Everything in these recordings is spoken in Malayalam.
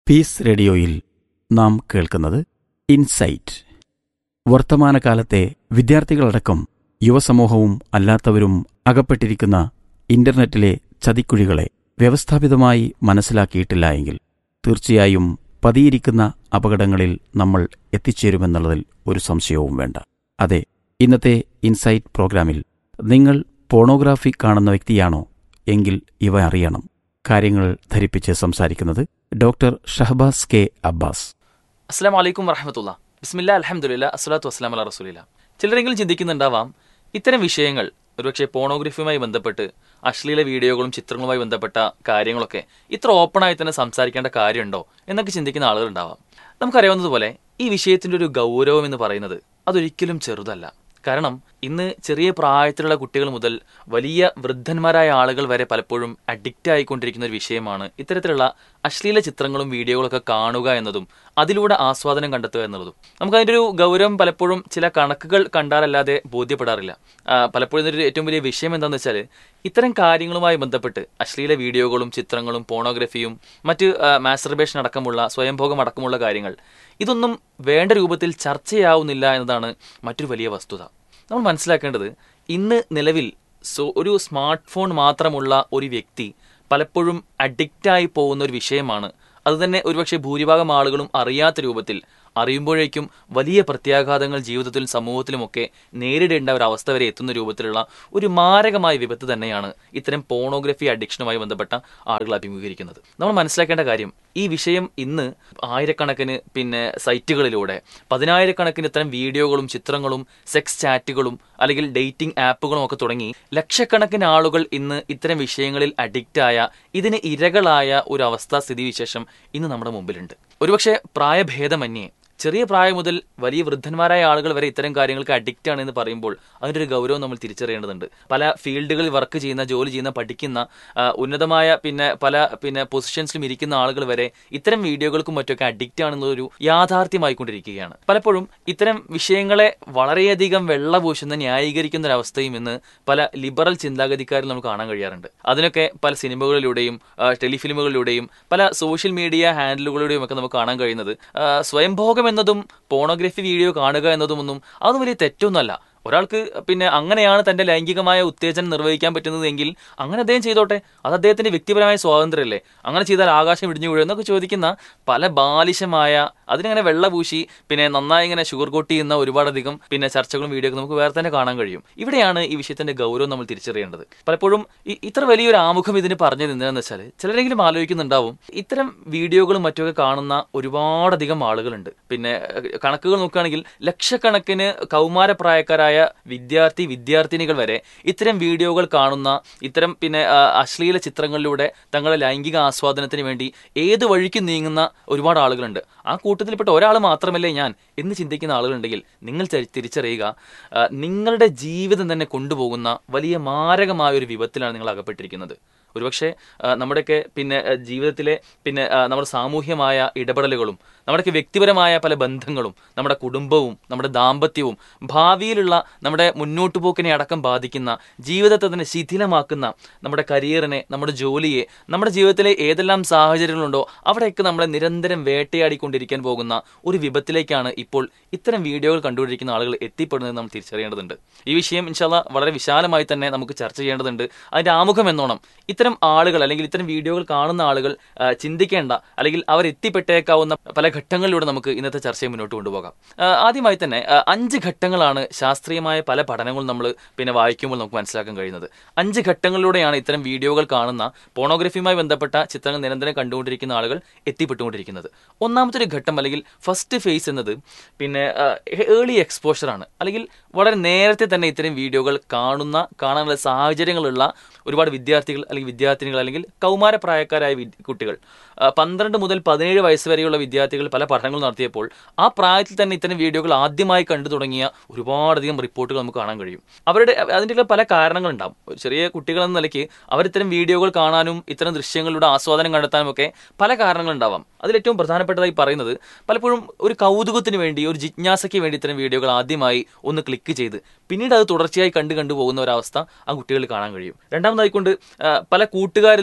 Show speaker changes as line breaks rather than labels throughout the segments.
പീസ് റേഡിയോയിൽ നാം കേൾക്കുന്നത് ഇൻസൈറ്റ് വർത്തമാനകാലത്തെ വിദ്യാർത്ഥികളടക്കം യുവസമൂഹവും അല്ലാത്തവരും അകപ്പെട്ടിരിക്കുന്ന ഇന്റർനെറ്റിലെ ചതിക്കുഴികളെ വ്യവസ്ഥാപിതമായി മനസ്സിലാക്കിയിട്ടില്ല എങ്കിൽ തീർച്ചയായും പതിയിരിക്കുന്ന അപകടങ്ങളിൽ നമ്മൾ എത്തിച്ചേരുമെന്നുള്ളതിൽ ഒരു സംശയവും വേണ്ട അതെ ഇന്നത്തെ ഇൻസൈറ്റ് പ്രോഗ്രാമിൽ നിങ്ങൾ പോണോഗ്രാഫി കാണുന്ന വ്യക്തിയാണോ എങ്കിൽ ഇവ അറിയണം കാര്യങ്ങൾ ധരിപ്പിച്ച് സംസാരിക്കുന്നത് ഡോക്ടർ ഷഹബാസ് കെ അബ്ബാസ്
അസ്സാം വലൈക്കും വറഹമത്തുള്ള ബിസ്മില്ല അലഹമുല്ല അസ്സലാത്തു വസ്സലാം അല്ല റസൂലില്ല ചിലരെങ്കിലും ചിന്തിക്കുന്നുണ്ടാവാം ഇത്തരം വിഷയങ്ങൾ ഒരുപക്ഷെ പോണോഗ്രഫിയുമായി ബന്ധപ്പെട്ട് അശ്ലീല വീഡിയോകളും ചിത്രങ്ങളുമായി ബന്ധപ്പെട്ട കാര്യങ്ങളൊക്കെ ഇത്ര ഓപ്പണായി തന്നെ സംസാരിക്കേണ്ട കാര്യമുണ്ടോ എന്നൊക്കെ ചിന്തിക്കുന്ന ആളുകളുണ്ടാവാം നമുക്കറിയാവുന്നതുപോലെ ഈ വിഷയത്തിന്റെ ഒരു ഗൗരവം എന്ന് പറയുന്നത് അതൊരിക്കലും ചെറുതല്ല കാരണം ഇന്ന് ചെറിയ പ്രായത്തിലുള്ള കുട്ടികൾ മുതൽ വലിയ വൃദ്ധന്മാരായ ആളുകൾ വരെ പലപ്പോഴും അഡിക്റ്റ് ആയിക്കൊണ്ടിരിക്കുന്ന ഒരു വിഷയമാണ് ഇത്തരത്തിലുള്ള അശ്ലീല ചിത്രങ്ങളും വീഡിയോകളൊക്കെ കാണുക എന്നതും അതിലൂടെ ആസ്വാദനം കണ്ടെത്തുക എന്നുള്ളതും നമുക്ക് അതിൻ്റെ ഒരു ഗൗരവം പലപ്പോഴും ചില കണക്കുകൾ കണ്ടാലല്ലാതെ ബോധ്യപ്പെടാറില്ല ആ, പലപ്പോഴും ഇതിൻ്റെ ഏറ്റവും വലിയ വിഷയം എന്താണെന്ന് വെച്ചാൽ ഇത്തരം കാര്യങ്ങളുമായി ബന്ധപ്പെട്ട് അശ്ലീല വീഡിയോകളും ചിത്രങ്ങളും പോണോഗ്രഫിയും മറ്റ് മാസ്റ്റർബേഷൻ അടക്കമുള്ള സ്വയംഭോഗം അടക്കമുള്ള കാര്യങ്ങൾ ഇതൊന്നും വേണ്ട രൂപത്തിൽ ചർച്ചയാവുന്നില്ല എന്നതാണ് മറ്റൊരു വലിയ വസ്തുത നമ്മൾ മനസ്സിലാക്കേണ്ടത് ഇന്ന് നിലവിൽ സോ ഒരു സ്മാർട്ട് ഫോൺ മാത്രമുള്ള ഒരു വ്യക്തി പലപ്പോഴും അഡിക്റ്റായി പോകുന്ന ഒരു വിഷയമാണ് അതുതന്നെ ഒരുപക്ഷെ ഭൂരിഭാഗം ആളുകളും അറിയാത്ത രൂപത്തിൽ അറിയുമ്പോഴേക്കും വലിയ പ്രത്യാഘാതങ്ങൾ ജീവിതത്തിലും സമൂഹത്തിലുമൊക്കെ നേരിടേണ്ട ഒരു അവസ്ഥ വരെ എത്തുന്ന രൂപത്തിലുള്ള ഒരു മാരകമായ വിപത്ത് തന്നെയാണ് ഇത്തരം പോണോഗ്രഫി അഡിക്ഷനുമായി ബന്ധപ്പെട്ട ആളുകൾ അഭിമുഖീകരിക്കുന്നത് നമ്മൾ മനസ്സിലാക്കേണ്ട കാര്യം ഈ വിഷയം ഇന്ന് ആയിരക്കണക്കിന് പിന്നെ സൈറ്റുകളിലൂടെ പതിനായിരക്കണക്കിന് ഇത്തരം വീഡിയോകളും ചിത്രങ്ങളും സെക്സ് ചാറ്റുകളും അല്ലെങ്കിൽ ഡേറ്റിംഗ് ആപ്പുകളും ഒക്കെ തുടങ്ങി ലക്ഷക്കണക്കിന് ആളുകൾ ഇന്ന് ഇത്തരം വിഷയങ്ങളിൽ അഡിക്റ്റായ ഇതിന് ഇരകളായ ഒരു അവസ്ഥാ സ്ഥിതിവിശേഷം ഇന്ന് നമ്മുടെ മുമ്പിലുണ്ട് ഒരുപക്ഷെ പ്രായഭേദമന്യേ ചെറിയ പ്രായം മുതൽ വലിയ വൃദ്ധന്മാരായ ആളുകൾ വരെ ഇത്തരം കാര്യങ്ങൾക്ക് അഡിക്റ്റ് ആണ് എന്ന് പറയുമ്പോൾ അതിൻ്റെ ഒരു ഗൗരവം നമ്മൾ തിരിച്ചറിയേണ്ടതുണ്ട് പല ഫീൽഡുകളിൽ വർക്ക് ചെയ്യുന്ന ജോലി ചെയ്യുന്ന പഠിക്കുന്ന ആ, ഉന്നതമായ പിന്നെ പല പിന്നെ പൊസിഷൻസിലും ഇരിക്കുന്ന ആളുകൾ വരെ ഇത്തരം വീഡിയോകൾക്കും മറ്റൊക്കെ അഡിക്റ്റ് ആണെന്നൊരു യാഥാർത്ഥ്യമായിക്കൊണ്ടിരിക്കുകയാണ് പലപ്പോഴും ഇത്തരം വിഷയങ്ങളെ വളരെയധികം വെള്ളപൂശുന്ന ന്യായീകരിക്കുന്ന ഒരു അവസ്ഥയും ഇന്ന് പല ലിബറൽ ചിന്താഗതിക്കാരിൽ നമുക്ക് കാണാൻ കഴിയാറുണ്ട് അതിനൊക്കെ പല സിനിമകളിലൂടെയും ആ, ടെലിഫിലിമുകളിലൂടെയും പല സോഷ്യൽ മീഡിയ ഹാൻഡിലുകളിലൂടെയും ഒക്കെ നമുക്ക് കാണാൻ കഴിയുന്നത് ആ, സ്വയംഭോഗം എന്നതും പോണോഗ്രഫി വീഡിയോ കാണുക എന്നതുമൊന്നും അതൊന്നും വലിയ തെറ്റൊന്നുമല്ല ഒരാൾക്ക് പിന്നെ അങ്ങനെയാണ് തന്റെ ലൈംഗികമായ ഉത്തേജനം നിർവഹിക്കാൻ പറ്റുന്നത് എങ്കിൽ അങ്ങനെ അദ്ദേഹം ചെയ്തോട്ടെ അത് അദ്ദേഹത്തിന്റെ വ്യക്തിപരമായ സ്വാതന്ത്ര്യമല്ലേ അങ്ങനെ ചെയ്താൽ ആകാശം ഇടിഞ്ഞു വീഴും എന്നൊക്കെ ചോദിക്കുന്ന പല ബാലിശമായ അതിനങ്ങനെ വെള്ളപൂശി പിന്നെ നന്നായി ഇങ്ങനെ ഷുഗർ കോട്ട് ചെയ്യുന്ന ഒരുപാടധികം പിന്നെ ചർച്ചകളും വീഡിയോ നമുക്ക് വേറെ തന്നെ കാണാൻ കഴിയും ഇവിടെയാണ് ഈ വിഷയത്തിന്റെ ഗൗരവം നമ്മൾ തിരിച്ചറിയേണ്ടത് പലപ്പോഴും ഈ ഇത്ര വലിയൊരു ആമുഖം ഇതിന് പറഞ്ഞത് എന്തിനാന്ന് വെച്ചാൽ ചിലരെങ്കിലും ആലോചിക്കുന്നുണ്ടാവും ഇത്തരം വീഡിയോകളും മറ്റൊക്കെ കാണുന്ന ഒരുപാടധികം ആളുകളുണ്ട് പിന്നെ ഏഹ്, കണക്കുകൾ നോക്കുകയാണെങ്കിൽ ലക്ഷക്കണക്കിന് കൗമാരപ്രായക്കാരായ വിദ്യാർത്ഥി വിദ്യാർത്ഥിനികൾ വരെ ഇത്തരം വീഡിയോകൾ കാണുന്ന ഇത്തരം പിന്നെ ആ, അശ്ലീല ചിത്രങ്ങളിലൂടെ തങ്ങളുടെ ലൈംഗിക ആസ്വാദനത്തിന് വേണ്ടി ഏത് വഴിക്ക് നീങ്ങുന്ന ഒരുപാട് ആളുകളുണ്ട് ആ കൂട്ടത്തിൽപ്പെട്ട ഒരാൾ മാത്രമല്ലേ ഞാൻ എന്ന് ചിന്തിക്കുന്ന ആളുകളുണ്ടെങ്കിൽ നിങ്ങൾ ചരി- തിരിച്ചറിയുക ആ, നിങ്ങളുടെ ജീവിതം തന്നെ കൊണ്ടുപോകുന്ന വലിയ മാരകമായ ഒരു വിപത്തിലാണ് നിങ്ങൾ അകപ്പെട്ടിരിക്കുന്നത് ഒരുപക്ഷെ ആ, നമ്മുടെയൊക്കെ പിന്നെ ആ, ജീവിതത്തിലെ പിന്നെ ആ, നമ്മുടെ സാമൂഹ്യമായ ഇടപെടലുകളും നമ്മുടെയൊക്കെ വ്യക്തിപരമായ പല ബന്ധങ്ങളും നമ്മുടെ കുടുംബവും നമ്മുടെ ദാമ്പത്യവും ഭാവിയിലുള്ള നമ്മുടെ മുന്നോട്ട് പോക്കിനെ അടക്കം ബാധിക്കുന്ന ജീവിതത്തെ തന്നെ ശിഥിലമാക്കുന്ന നമ്മുടെ കരിയറിനെ നമ്മുടെ ജോലിയെ നമ്മുടെ ജീവിതത്തിലെ ഏതെല്ലാം സാഹചര്യങ്ങളുണ്ടോ അവിടെയൊക്കെ നമ്മളെ നിരന്തരം വേട്ടയാടിക്കൊണ്ടിരിക്കാൻ പോകുന്ന ഒരു വിപത്തിലേക്കാണ് ഇപ്പോൾ ഇത്തരം വീഡിയോകൾ കണ്ടുകൊണ്ടിരിക്കുന്ന ആളുകൾ എത്തിപ്പെടുന്നത് നമ്മൾ തിരിച്ചറിയേണ്ടതുണ്ട് ഈ വിഷയം ഇൻഷാല്ല വളരെ വിശാലമായി തന്നെ നമുക്ക് ചർച്ച ചെയ്യേണ്ടതുണ്ട് അതിന്റെ ആമുഖം എന്നോണം ഇത്തരം ആളുകൾ അല്ലെങ്കിൽ ഇത്തരം വീഡിയോകൾ കാണുന്ന ആളുകൾ ആ, ചിന്തിക്കേണ്ട അല്ലെങ്കിൽ അവർ എത്തിപ്പെട്ടേക്കാവുന്ന പല ഘട്ടങ്ങളിലൂടെ നമുക്ക് ഇന്നത്തെ ചർച്ചയെ മുന്നോട്ട് കൊണ്ടുപോകാം ആ, ആദ്യമായി തന്നെ ആ, അഞ്ച് ഘട്ടങ്ങളാണ് ശാസ്ത്രീയമായ പല പഠനങ്ങളും നമ്മൾ പിന്നെ വായിക്കുമ്പോൾ നമുക്ക് മനസ്സിലാക്കാൻ കഴിയുന്നത് അഞ്ച് ഘട്ടങ്ങളിലൂടെയാണ് ഇത്തരം വീഡിയോകൾ കാണുന്ന പോണോഗ്രഫിയുമായി ബന്ധപ്പെട്ട ചിത്രങ്ങൾ നിരന്തരം കണ്ടുകൊണ്ടിരിക്കുന്ന ആളുകൾ എത്തിപ്പെട്ടുകൊണ്ടിരിക്കുന്നത് ഒന്നാമത്തെ ഒരു ഘട്ടം അല്ലെങ്കിൽ ഫസ്റ്റ് ഫേസ് എന്നത് പിന്നെ ഏർലി എക്സ്പോഷർ ആണ് അല്ലെങ്കിൽ വളരെ നേരത്തെ തന്നെ ഇത്തരം വീഡിയോകൾ കാണുന്ന കാണാനുള്ള സാഹചര്യങ്ങളുള്ള ഒരുപാട് വിദ്യാർത്ഥികൾ അല്ലെങ്കിൽ വിദ്യാർത്ഥിനികൾ അല്ലെങ്കിൽ കൗമാരപ്രായക്കാരായ വിദ്യ- കുട്ടികൾ ആ, പന്ത്രണ്ട് മുതൽ പതിനേഴ് വയസ്സ് വരെയുള്ള വിദ്യാർത്ഥികൾ പല പഠനങ്ങൾ നടത്തിയപ്പോൾ ആ പ്രായത്തിൽ തന്നെ ഇത്തരം വീഡിയോകൾ ആദ്യമായി കണ്ടു തുടങ്ങിയ ഒരുപാടധികം റിപ്പോർട്ടുകൾ നമുക്ക് കാണാൻ കഴിയും അവരുടെ അതിൻ്റെ പല കാരണങ്ങളുണ്ടാവും ഒരു ചെറിയ കുട്ടികൾ എന്ന നിലയ്ക്ക് അവർ ഇത്തരം വീഡിയോകൾ കാണാനും ഇത്തരം ദൃശ്യങ്ങളുടെ ആസ്വാദനം കണ്ടെത്താനും ഒക്കെ പല കാരണങ്ങളുണ്ടാവാം അതിലേറ്റവും പ്രധാനപ്പെട്ടതായി പറയുന്നത് പലപ്പോഴും ഒരു കൗതുകത്തിന് വേണ്ടി ഒരു ജിജ്ഞാസയ്ക്ക് വേണ്ടി ഇത്തരം വീഡിയോകൾ ആദ്യമായി ഒന്ന് ക്ലിക്ക് ചെയ്ത് പിന്നീട് അത് തുടർച്ചയായി കണ്ടു കണ്ടു പോകുന്ന ഒരവസ്ഥ ആ കുട്ടികളിൽ കാണാൻ കഴിയും രണ്ടാമതായിക്കൊണ്ട് ആ, പല കൂട്ടുകാരിൽ നിന്നും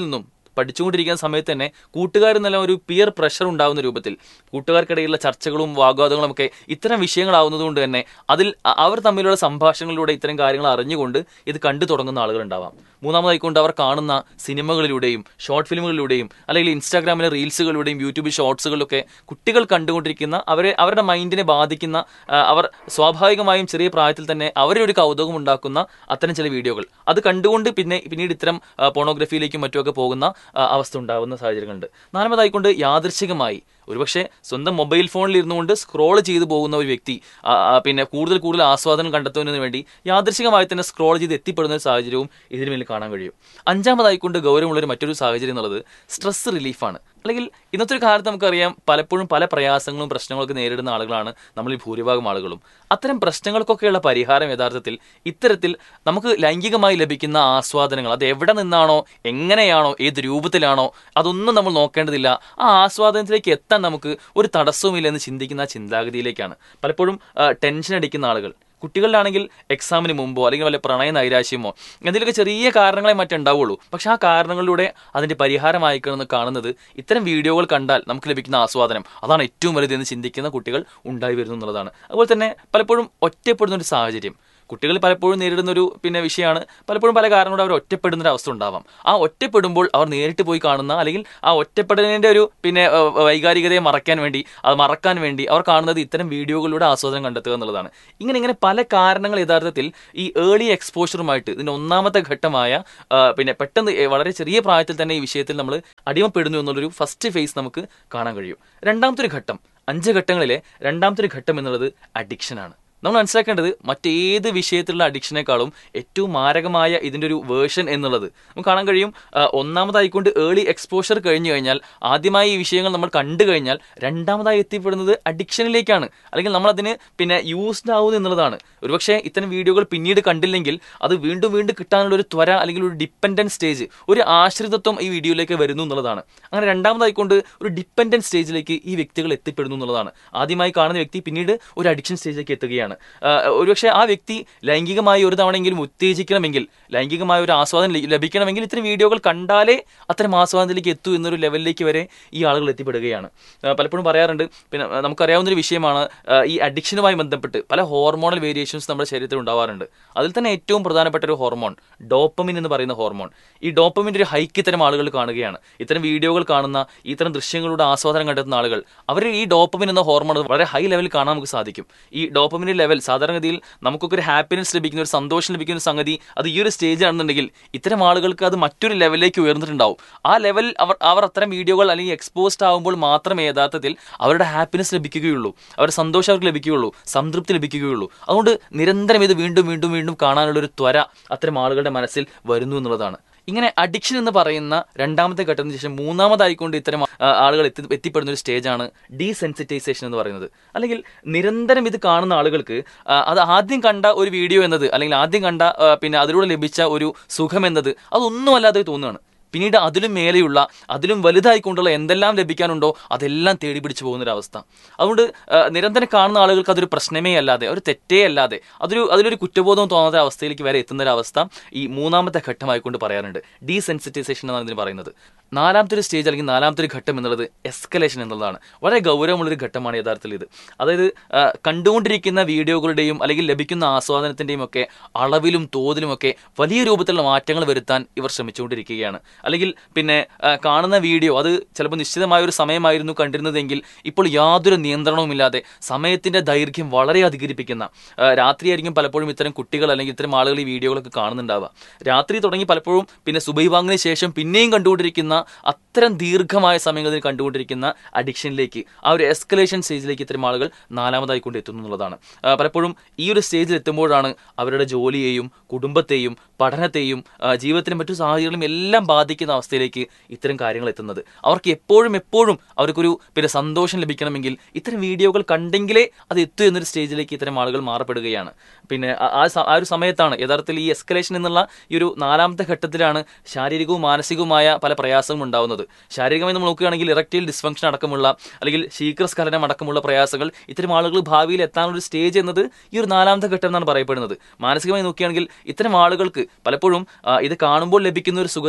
പഠിച്ചുകൊണ്ടിരിക്കുന്ന സമയത്ത് തന്നെ കൂട്ടുകാരിൽ നിന്നെല്ലാം ഒരു പിയർ പ്രഷർ ഉണ്ടാകുന്ന രൂപത്തിൽ കൂട്ടുകാർക്കിടയിലുള്ള ചർച്ചകളും വാഗ്വാദങ്ങളും ഒക്കെ ഇത്തരം വിഷയങ്ങളാവുന്നതുകൊണ്ട് തന്നെ അതിൽ അ- അവർ തമ്മിലുള്ള സംഭാഷണങ്ങളിലൂടെ ഇത്തരം കാര്യങ്ങൾ അറിഞ്ഞുകൊണ്ട് ഇത് കണ്ടു തുടങ്ങുന്ന ആളുകളുണ്ടാവാം മൂന്നാമതായിക്കൊണ്ട് അവർ കാണുന്ന സിനിമകളിലൂടെയും ഷോർട്ട് ഫിലിമുകളിലൂടെയും അല്ലെങ്കിൽ ഇൻസ്റ്റാഗ്രാമിലെ റീൽസുകളിലൂടെയും യൂട്യൂബ് ഷോർട്സുകളിലൊക്കെ കുട്ടികൾ കണ്ടുകൊണ്ടിരിക്കുന്ന അവരെ അവരുടെ മൈൻഡിനെ ബാധിക്കുന്ന ആ, അവർ സ്വാഭാവികമായും ചെറിയ പ്രായത്തിൽ തന്നെ അവരെ ഒരു കൗതുകം ഉണ്ടാക്കുന്ന അത്തരം ചില വീഡിയോകൾ അത് കണ്ടുകൊണ്ട് പിന്നെ പിന്നീട് ഇത്തരം പോണോഗ്രഫിയിലേക്കും മറ്റുമൊക്കെ പോകുന്ന ആ, അവസ്ഥ ഉണ്ടാകുന്ന സാഹചര്യങ്ങളുണ്ട് നാലാമതായിക്കൊണ്ട് യാദൃശികമായി ഒരുപക്ഷെ സ്വന്തം മൊബൈൽ ഫോണിൽ ഇരുന്നുകൊണ്ട് സ്ക്രോൾ ചെയ്തു പോകുന്ന ഒരു വ്യക്തി ആ, ആ, പിന്നെ കൂടുതൽ കൂടുതൽ ആസ്വാദനം കണ്ടെത്തുന്നതിന് വേണ്ടി യാദൃശികമായി തന്നെ സ്ക്രോൾ ചെയ്ത് എത്തിപ്പെടുന്ന ഒരു സാഹചര്യവും ഇതിന് മേൽ കാണാൻ കഴിയും അഞ്ചാമതായിക്കൊണ്ട് ഗൗരവമുള്ള ഒരു മറ്റൊരു സാഹചര്യം എന്നുള്ളത് സ്ട്രെസ് റിലീഫാണ് അല്ലെങ്കിൽ ഇന്നത്തെ ഒരു കാലത്ത് നമുക്കറിയാം പലപ്പോഴും പല പ്രയാസങ്ങളും പ്രശ്നങ്ങളൊക്കെ നേരിടുന്ന ആളുകളാണ് നമ്മളിൽ ഭൂരിഭാഗം ആളുകളും അത്തരം പ്രശ്നങ്ങൾക്കൊക്കെയുള്ള പരിഹാരം യഥാർത്ഥത്തിൽ ഇത്തരത്തിൽ നമുക്ക് ലൈംഗികമായി ലഭിക്കുന്ന ആസ്വാദനങ്ങൾ അത് എവിടെ നിന്നാണോ എങ്ങനെയാണോ ഏത് രൂപത്തിലാണോ അതൊന്നും നമ്മൾ നോക്കേണ്ടതില്ല ആ ആസ്വാദനത്തിലേക്ക് എത്താൻ നമുക്ക് ഒരു തടസ്സവുമില്ലെന്ന് ചിന്തിക്കുന്ന ആ ചിന്താഗതിയിലേക്കാണ് പലപ്പോഴും ആ, ടെൻഷൻ അടിക്കുന്ന ആളുകൾ കുട്ടികളിലാണെങ്കിൽ എക്സാമിന് മുമ്പോ അല്ലെങ്കിൽ വല്ല പ്രണയ നൈരാശ്യമോ എന്തെങ്കിലുമൊക്കെ ചെറിയ കാരണങ്ങളെ മറ്റുണ്ടാവുള്ളൂ പക്ഷെ ആ കാരണങ്ങളിലൂടെ അതിന്റെ പരിഹാരമായിക്കണമെന്ന് കാണുന്നത് ഇത്തരം വീഡിയോകൾ കണ്ടാൽ നമുക്ക് ലഭിക്കുന്ന ആസ്വാദനം അതാണ് ഏറ്റവും വലുതെന്ന് ചിന്തിക്കുന്ന കുട്ടികൾ ഉണ്ടായി വരുന്നു എന്നുള്ളതാണ് അതുപോലെ തന്നെ പലപ്പോഴും ഒറ്റപ്പെടുന്ന ഒരു സാഹചര്യം കുട്ടികൾ പലപ്പോഴും നേരിടുന്ന ഒരു പിന്നെ വിഷയമാണ് പലപ്പോഴും പല കാരണങ്ങളും അവർ ഒറ്റപ്പെടുന്ന ഒരു അവസ്ഥ ഉണ്ടാവാം ആ ഒറ്റപ്പെടുമ്പോൾ അവർ നേരിട്ട് പോയി കാണുന്ന അല്ലെങ്കിൽ ആ ഒറ്റപ്പെടലിന്റെ ഒരു പിന്നെ ഏഹ്, വൈകാരികതയെ മറക്കാൻ വേണ്ടി അത് മറക്കാൻ വേണ്ടി അവർ കാണുന്നത് ഇത്തരം വീഡിയോകളിലൂടെ ആസ്വാദനം കണ്ടെത്തുക എന്നുള്ളതാണ് ഇങ്ങനെ ഇങ്ങനെ പല കാരണങ്ങൾ യഥാർത്ഥത്തിൽ ഈ ഏർലി എക്സ്പോഷറുമായിട്ട് ഇതിന്റെ ഒന്നാമത്തെ ഘട്ടമായ ആ, പിന്നെ പെട്ടെന്ന് ഏ, വളരെ ചെറിയ പ്രായത്തിൽ തന്നെ ഈ വിഷയത്തിൽ നമ്മൾ അടിമപ്പെടുന്നു എന്നുള്ളൊരു ഫസ്റ്റ് ഫേസ് നമുക്ക് കാണാൻ കഴിയും രണ്ടാമത്തെ ഒരു ഘട്ടം അഞ്ച് ഘട്ടങ്ങളിലെ രണ്ടാമത്തെ ഒരു ഘട്ടം എന്നുള്ളത് അഡിക്ഷനാണ് നമ്മൾ മനസ്സിലാക്കേണ്ടത് മറ്റേത് വിഷയത്തിലുള്ള അഡിക്ഷനേക്കാളും ഏറ്റവും മാരകമായ ഇതിന്റെ ഒരു വേർഷൻ എന്നുള്ളത് നമുക്ക് കാണാൻ കഴിയും ആ, ഒന്നാമതായിക്കൊണ്ട് ഏർലി എക്സ്പോഷർ കഴിഞ്ഞു കഴിഞ്ഞാൽ ആദ്യമായി ഈ വിഷയങ്ങൾ നമ്മൾ കണ്ടു കഴിഞ്ഞാൽ രണ്ടാമതായി എത്തിപ്പെടുന്നത് അഡിക്ഷനിലേക്കാണ് അല്ലെങ്കിൽ നമ്മൾ അതിന് പിന്നെ യൂസ്ഡ് ആവുന്നു എന്നുള്ളതാണ് ഒരുപക്ഷെ ഇത്തരം വീഡിയോകൾ പിന്നീട് കണ്ടില്ലെങ്കിൽ അത് വീണ്ടും വീണ്ടും കിട്ടാനുള്ള ഒരു ത്വര അല്ലെങ്കിൽ ഒരു ഡിപ്പെൻഡന്റ് സ്റ്റേജ് ഒരു ആശ്രിതത്വം ഈ വീഡിയോയിലേക്ക് വരുന്നു എന്നുള്ളതാണ് അങ്ങനെ രണ്ടാമതായിക്കൊണ്ട് ഒരു ഡിപ്പെൻഡന്റ് സ്റ്റേജിലേക്ക് ഈ വ്യക്തികൾ എത്തിപ്പെടുന്നു എന്നുള്ളതാണ് ആദ്യമായി കാണുന്ന വ്യക്തി പിന്നീട് ഒരു അഡിക്ഷൻ സ്റ്റേജിലേക്ക് എത്തുകയാണ് ആ, ഒരുപക്ഷെ ആ വ്യക്തി ലൈംഗികമായി ഒരു തവണയെങ്കിലും ഉത്തേജിക്കണമെങ്കിൽ ലൈംഗികമായ ഒരു ആസ്വാദനം ലഭി- ലഭിക്കണമെങ്കിൽ ഇത്തരം വീഡിയോകൾ കണ്ടാലേ അത്തരം ആസ്വാദനത്തിലേക്ക് എത്തൂ എന്നൊരു ലെവലിലേക്ക് വരെ ഈ ആളുകൾ എത്തിപ്പെടുകയാണ് ആ, പലപ്പോഴും പറയാറുണ്ട് പിന്നെ ആ, നമുക്കറിയാവുന്ന ഒരു വിഷയമാണ് ആ, ഈ അഡിക്ഷനുമായി ബന്ധപ്പെട്ട് പല ഹോർമോണൽ വേരിയേഷൻസ് നമ്മുടെ ശരീരത്തിൽ ഉണ്ടാവാറുണ്ട് അതിൽ തന്നെ ഏറ്റവും പ്രധാനപ്പെട്ട ഒരു ഹോർമോൺ ഡോപ്പമിൻ എന്ന് പറയുന്ന ഹോർമോൺ ഈ ഡോപ്പമിന്റെ ഒരു ഹൈക്ക് ഇത്തരം ആളുകൾ കാണുകയാണ് ഇത്തരം വീഡിയോകൾ കാണുന്ന ഇത്തരം ദൃശ്യങ്ങളുടെ ആസ്വാദനം കണ്ടെത്തുന്ന ആളുകൾ അവർ ഈ ഡോപ്പമിൻ എന്ന ഹോർമോൺ വളരെ ഹൈ ലെവലിൽ കാണാൻ നമുക്ക് സാധിക്കും ഈ ഡോപ്പമിന്റെ ലെവൽ സാധാരണഗതിയിൽ നമുക്കൊക്കെ ഒരു ഹാപ്പിനെസ് ലഭിക്കുന്ന ഒരു സന്തോഷം ലഭിക്കുന്ന ഒരു സംഗതി അത് ഈ ഒരു സ്റ്റേജ് ആണെന്നുണ്ടെങ്കിൽ ഇത്തരം ആളുകൾക്ക് അത് മറ്റൊരു ലെവലിലേക്ക് ഉയർന്നിട്ടുണ്ടാവും ആ ലെവൽ അവർ അവർ അത്തരം വീഡിയോകൾ അല്ലെങ്കിൽ എക്സ്പോസ്ഡ് ആകുമ്പോൾ മാത്രമേ യഥാർത്ഥത്തിൽ അവരുടെ ഹാപ്പിനെസ് ലഭിക്കുകയുള്ളൂ അവരുടെ സന്തോഷം അവർക്ക് ലഭിക്കുകയുള്ളൂ സംതൃപ്തി ലഭിക്കുകയുള്ളൂ അതുകൊണ്ട് നിരന്തരം ഇത് വീണ്ടും വീണ്ടും വീണ്ടും കാണാനുള്ള ഒരു ത്വര അത്തരം ആളുകളുടെ മനസ്സിൽ വരുന്നു എന്നുള്ളതാണ് ഇങ്ങനെ അഡിക്ഷൻ എന്ന് പറയുന്ന രണ്ടാമത്തെ ഘട്ടത്തിന് ശേഷം മൂന്നാമതായിക്കൊണ്ട് ഇത്തരം ആ, ആളുകൾ എത്തി എത്തിപ്പെടുന്ന ഒരു സ്റ്റേജാണ് ഡീസെൻസിറ്റൈസേഷൻ എന്ന് പറയുന്നത് അല്ലെങ്കിൽ നിരന്തരം ഇത് കാണുന്ന ആളുകൾക്ക് ആ, അത് ആദ്യം കണ്ട ഒരു വീഡിയോ എന്നത് അല്ലെങ്കിൽ ആദ്യം കണ്ട ആ, പിന്നെ അതിലൂടെ ലഭിച്ച ഒരു സുഖം എന്നത് അതൊന്നുമല്ലാതെ തോന്നുകയാണ് പിന്നീട് അതിലും മേലെയുള്ള അതിലും വലുതായിക്കൊണ്ടുള്ള എന്തെല്ലാം ലഭിക്കാനുണ്ടോ അതെല്ലാം തേടി പിടിച്ചു പോകുന്ന ഒരു അവസ്ഥ അതുകൊണ്ട് ആ, നിരന്തരം കാണുന്ന ആളുകൾക്ക് അതൊരു പ്രശ്നമേ അല്ലാതെ ഒരു തെറ്റേ അല്ലാതെ അതൊരു അതിലൊരു കുറ്റബോധം തോന്നാത്ത അവസ്ഥയിലേക്ക് വരെ എത്തുന്ന ഒരു അവസ്ഥ ഈ മൂന്നാമത്തെ ഘട്ടമായിക്കൊണ്ട് പറയാറുണ്ട് ഡീസെൻസിറ്റൈസേഷൻ എന്നാണ് ഇതിന് പറയുന്നത് നാലാമത്തെ ഒരു സ്റ്റേജ് അല്ലെങ്കിൽ നാലാമത്തെ ഒരു ഘട്ടം എന്നുള്ളത് എസ്കലേഷൻ എന്നുള്ളതാണ് വളരെ ഗൗരവമുള്ളൊരു ഘട്ടമാണ് യഥാർത്ഥത്തിൽ ഇത് അതായത് ആ, കണ്ടുകൊണ്ടിരിക്കുന്ന വീഡിയോകളുടെയും അല്ലെങ്കിൽ ലഭിക്കുന്ന ആസ്വാദനത്തിന്റെയും ഒക്കെ അളവിലും തോതിലും ഒക്കെ വലിയ രൂപത്തിലുള്ള മാറ്റങ്ങൾ വരുത്താൻ ഇവർ ശ്രമിച്ചുകൊണ്ടിരിക്കുകയാണ് അല്ലെങ്കിൽ പിന്നെ ആ, കാണുന്ന വീഡിയോ അത് ചിലപ്പോൾ നിശ്ചിതമായ ഒരു സമയമായിരുന്നു കണ്ടിരുന്നതെങ്കിൽ ഇപ്പോൾ യാതൊരു നിയന്ത്രണവുമില്ലാതെ സമയത്തിന്റെ ദൈർഘ്യം വളരെ അധികരിപ്പിക്കുന്ന ആ, രാത്രിയായിരിക്കും പലപ്പോഴും ഇത്തരം കുട്ടികൾ അല്ലെങ്കിൽ ഇത്തരം ആളുകൾ ഈ വീഡിയോകളൊക്കെ കാണുന്നുണ്ടാവുക രാത്രി തുടങ്ങി പലപ്പോഴും പിന്നെ സുബൈ വാങ്ങിന് ശേഷം പിന്നെയും കണ്ടുകൊണ്ടിരിക്കുന്ന അത്തരം ദീർഘമായ സമയങ്ങളിൽ കണ്ടുകൊണ്ടിരിക്കുന്ന അഡിക്ഷനിലേക്ക് ആ ഒരു എസ്കലേഷൻ സ്റ്റേജിലേക്ക് ഇത്തരം ആളുകൾ നാലാമതായി കൊണ്ട് എത്തുന്നു എന്നുള്ളതാണ് ആ, പലപ്പോഴും ഈ ഒരു സ്റ്റേജിൽ എത്തുമ്പോഴാണ് അവരുടെ ജോലിയെയും കുടുംബത്തെയും പഠനത്തെയും ആ, ജീവിതത്തിലെ മറ്റു സാഹചര്യങ്ങളും എല്ലാം ബാധിക്കുന്ന അവസ്ഥയിലേക്ക് ഇത്തരം കാര്യങ്ങൾ എത്തുന്നത് അവർക്ക് എപ്പോഴും എപ്പോഴും അവർക്കൊരു പിന്നെ സന്തോഷം ലഭിക്കണമെങ്കിൽ ഇത്തരം വീഡിയോകൾ കണ്ടെങ്കിലേ അത് എത്തൂ എന്നൊരു സ്റ്റേജിലേക്ക് ഇത്തരം ആളുകൾ മാറപ്പെടുകയാണ് പിന്നെ ആ- ആ സ- ആ ഒരു സമയത്താണ് യഥാർത്ഥത്തിൽ ഈ എസ്കലേഷൻ എന്നുള്ള ഈ ഒരു നാലാമത്തെ ഘട്ടത്തിലാണ് ശാരീരികവും മാനസികവുമായ പല പ്രയാസങ്ങളും ഉണ്ടാവുന്നത് ശാരീരികമായി നമ്മൾ നോക്കുകയാണെങ്കിൽ ഇറക്റ്റൈൽ ഡിസ്ഫങ്ഷൻ അടക്കമുള്ള അല്ലെങ്കിൽ ശീഘ്രസ്ഖലനം അടക്കമുള്ള പ്രയാസങ്ങൾ ഇത്തരം ആളുകൾ ഭാവിയിൽ എത്താനുള്ള ഒരു സ്റ്റേജ് എന്നത് ഈ ഒരു നാലാമത്തെ ഘട്ടം എന്നാണ് പറയപ്പെടുന്നത് മാനസികമായി നോക്കുകയാണെങ്കിൽ ഇത്തരം ആളുകൾക്ക് പലപ്പോഴും ആ, ഇത് കാണുമ്പോൾ ലഭിക്കുന്ന ഒരു സുഖത്തിന് ശേഷം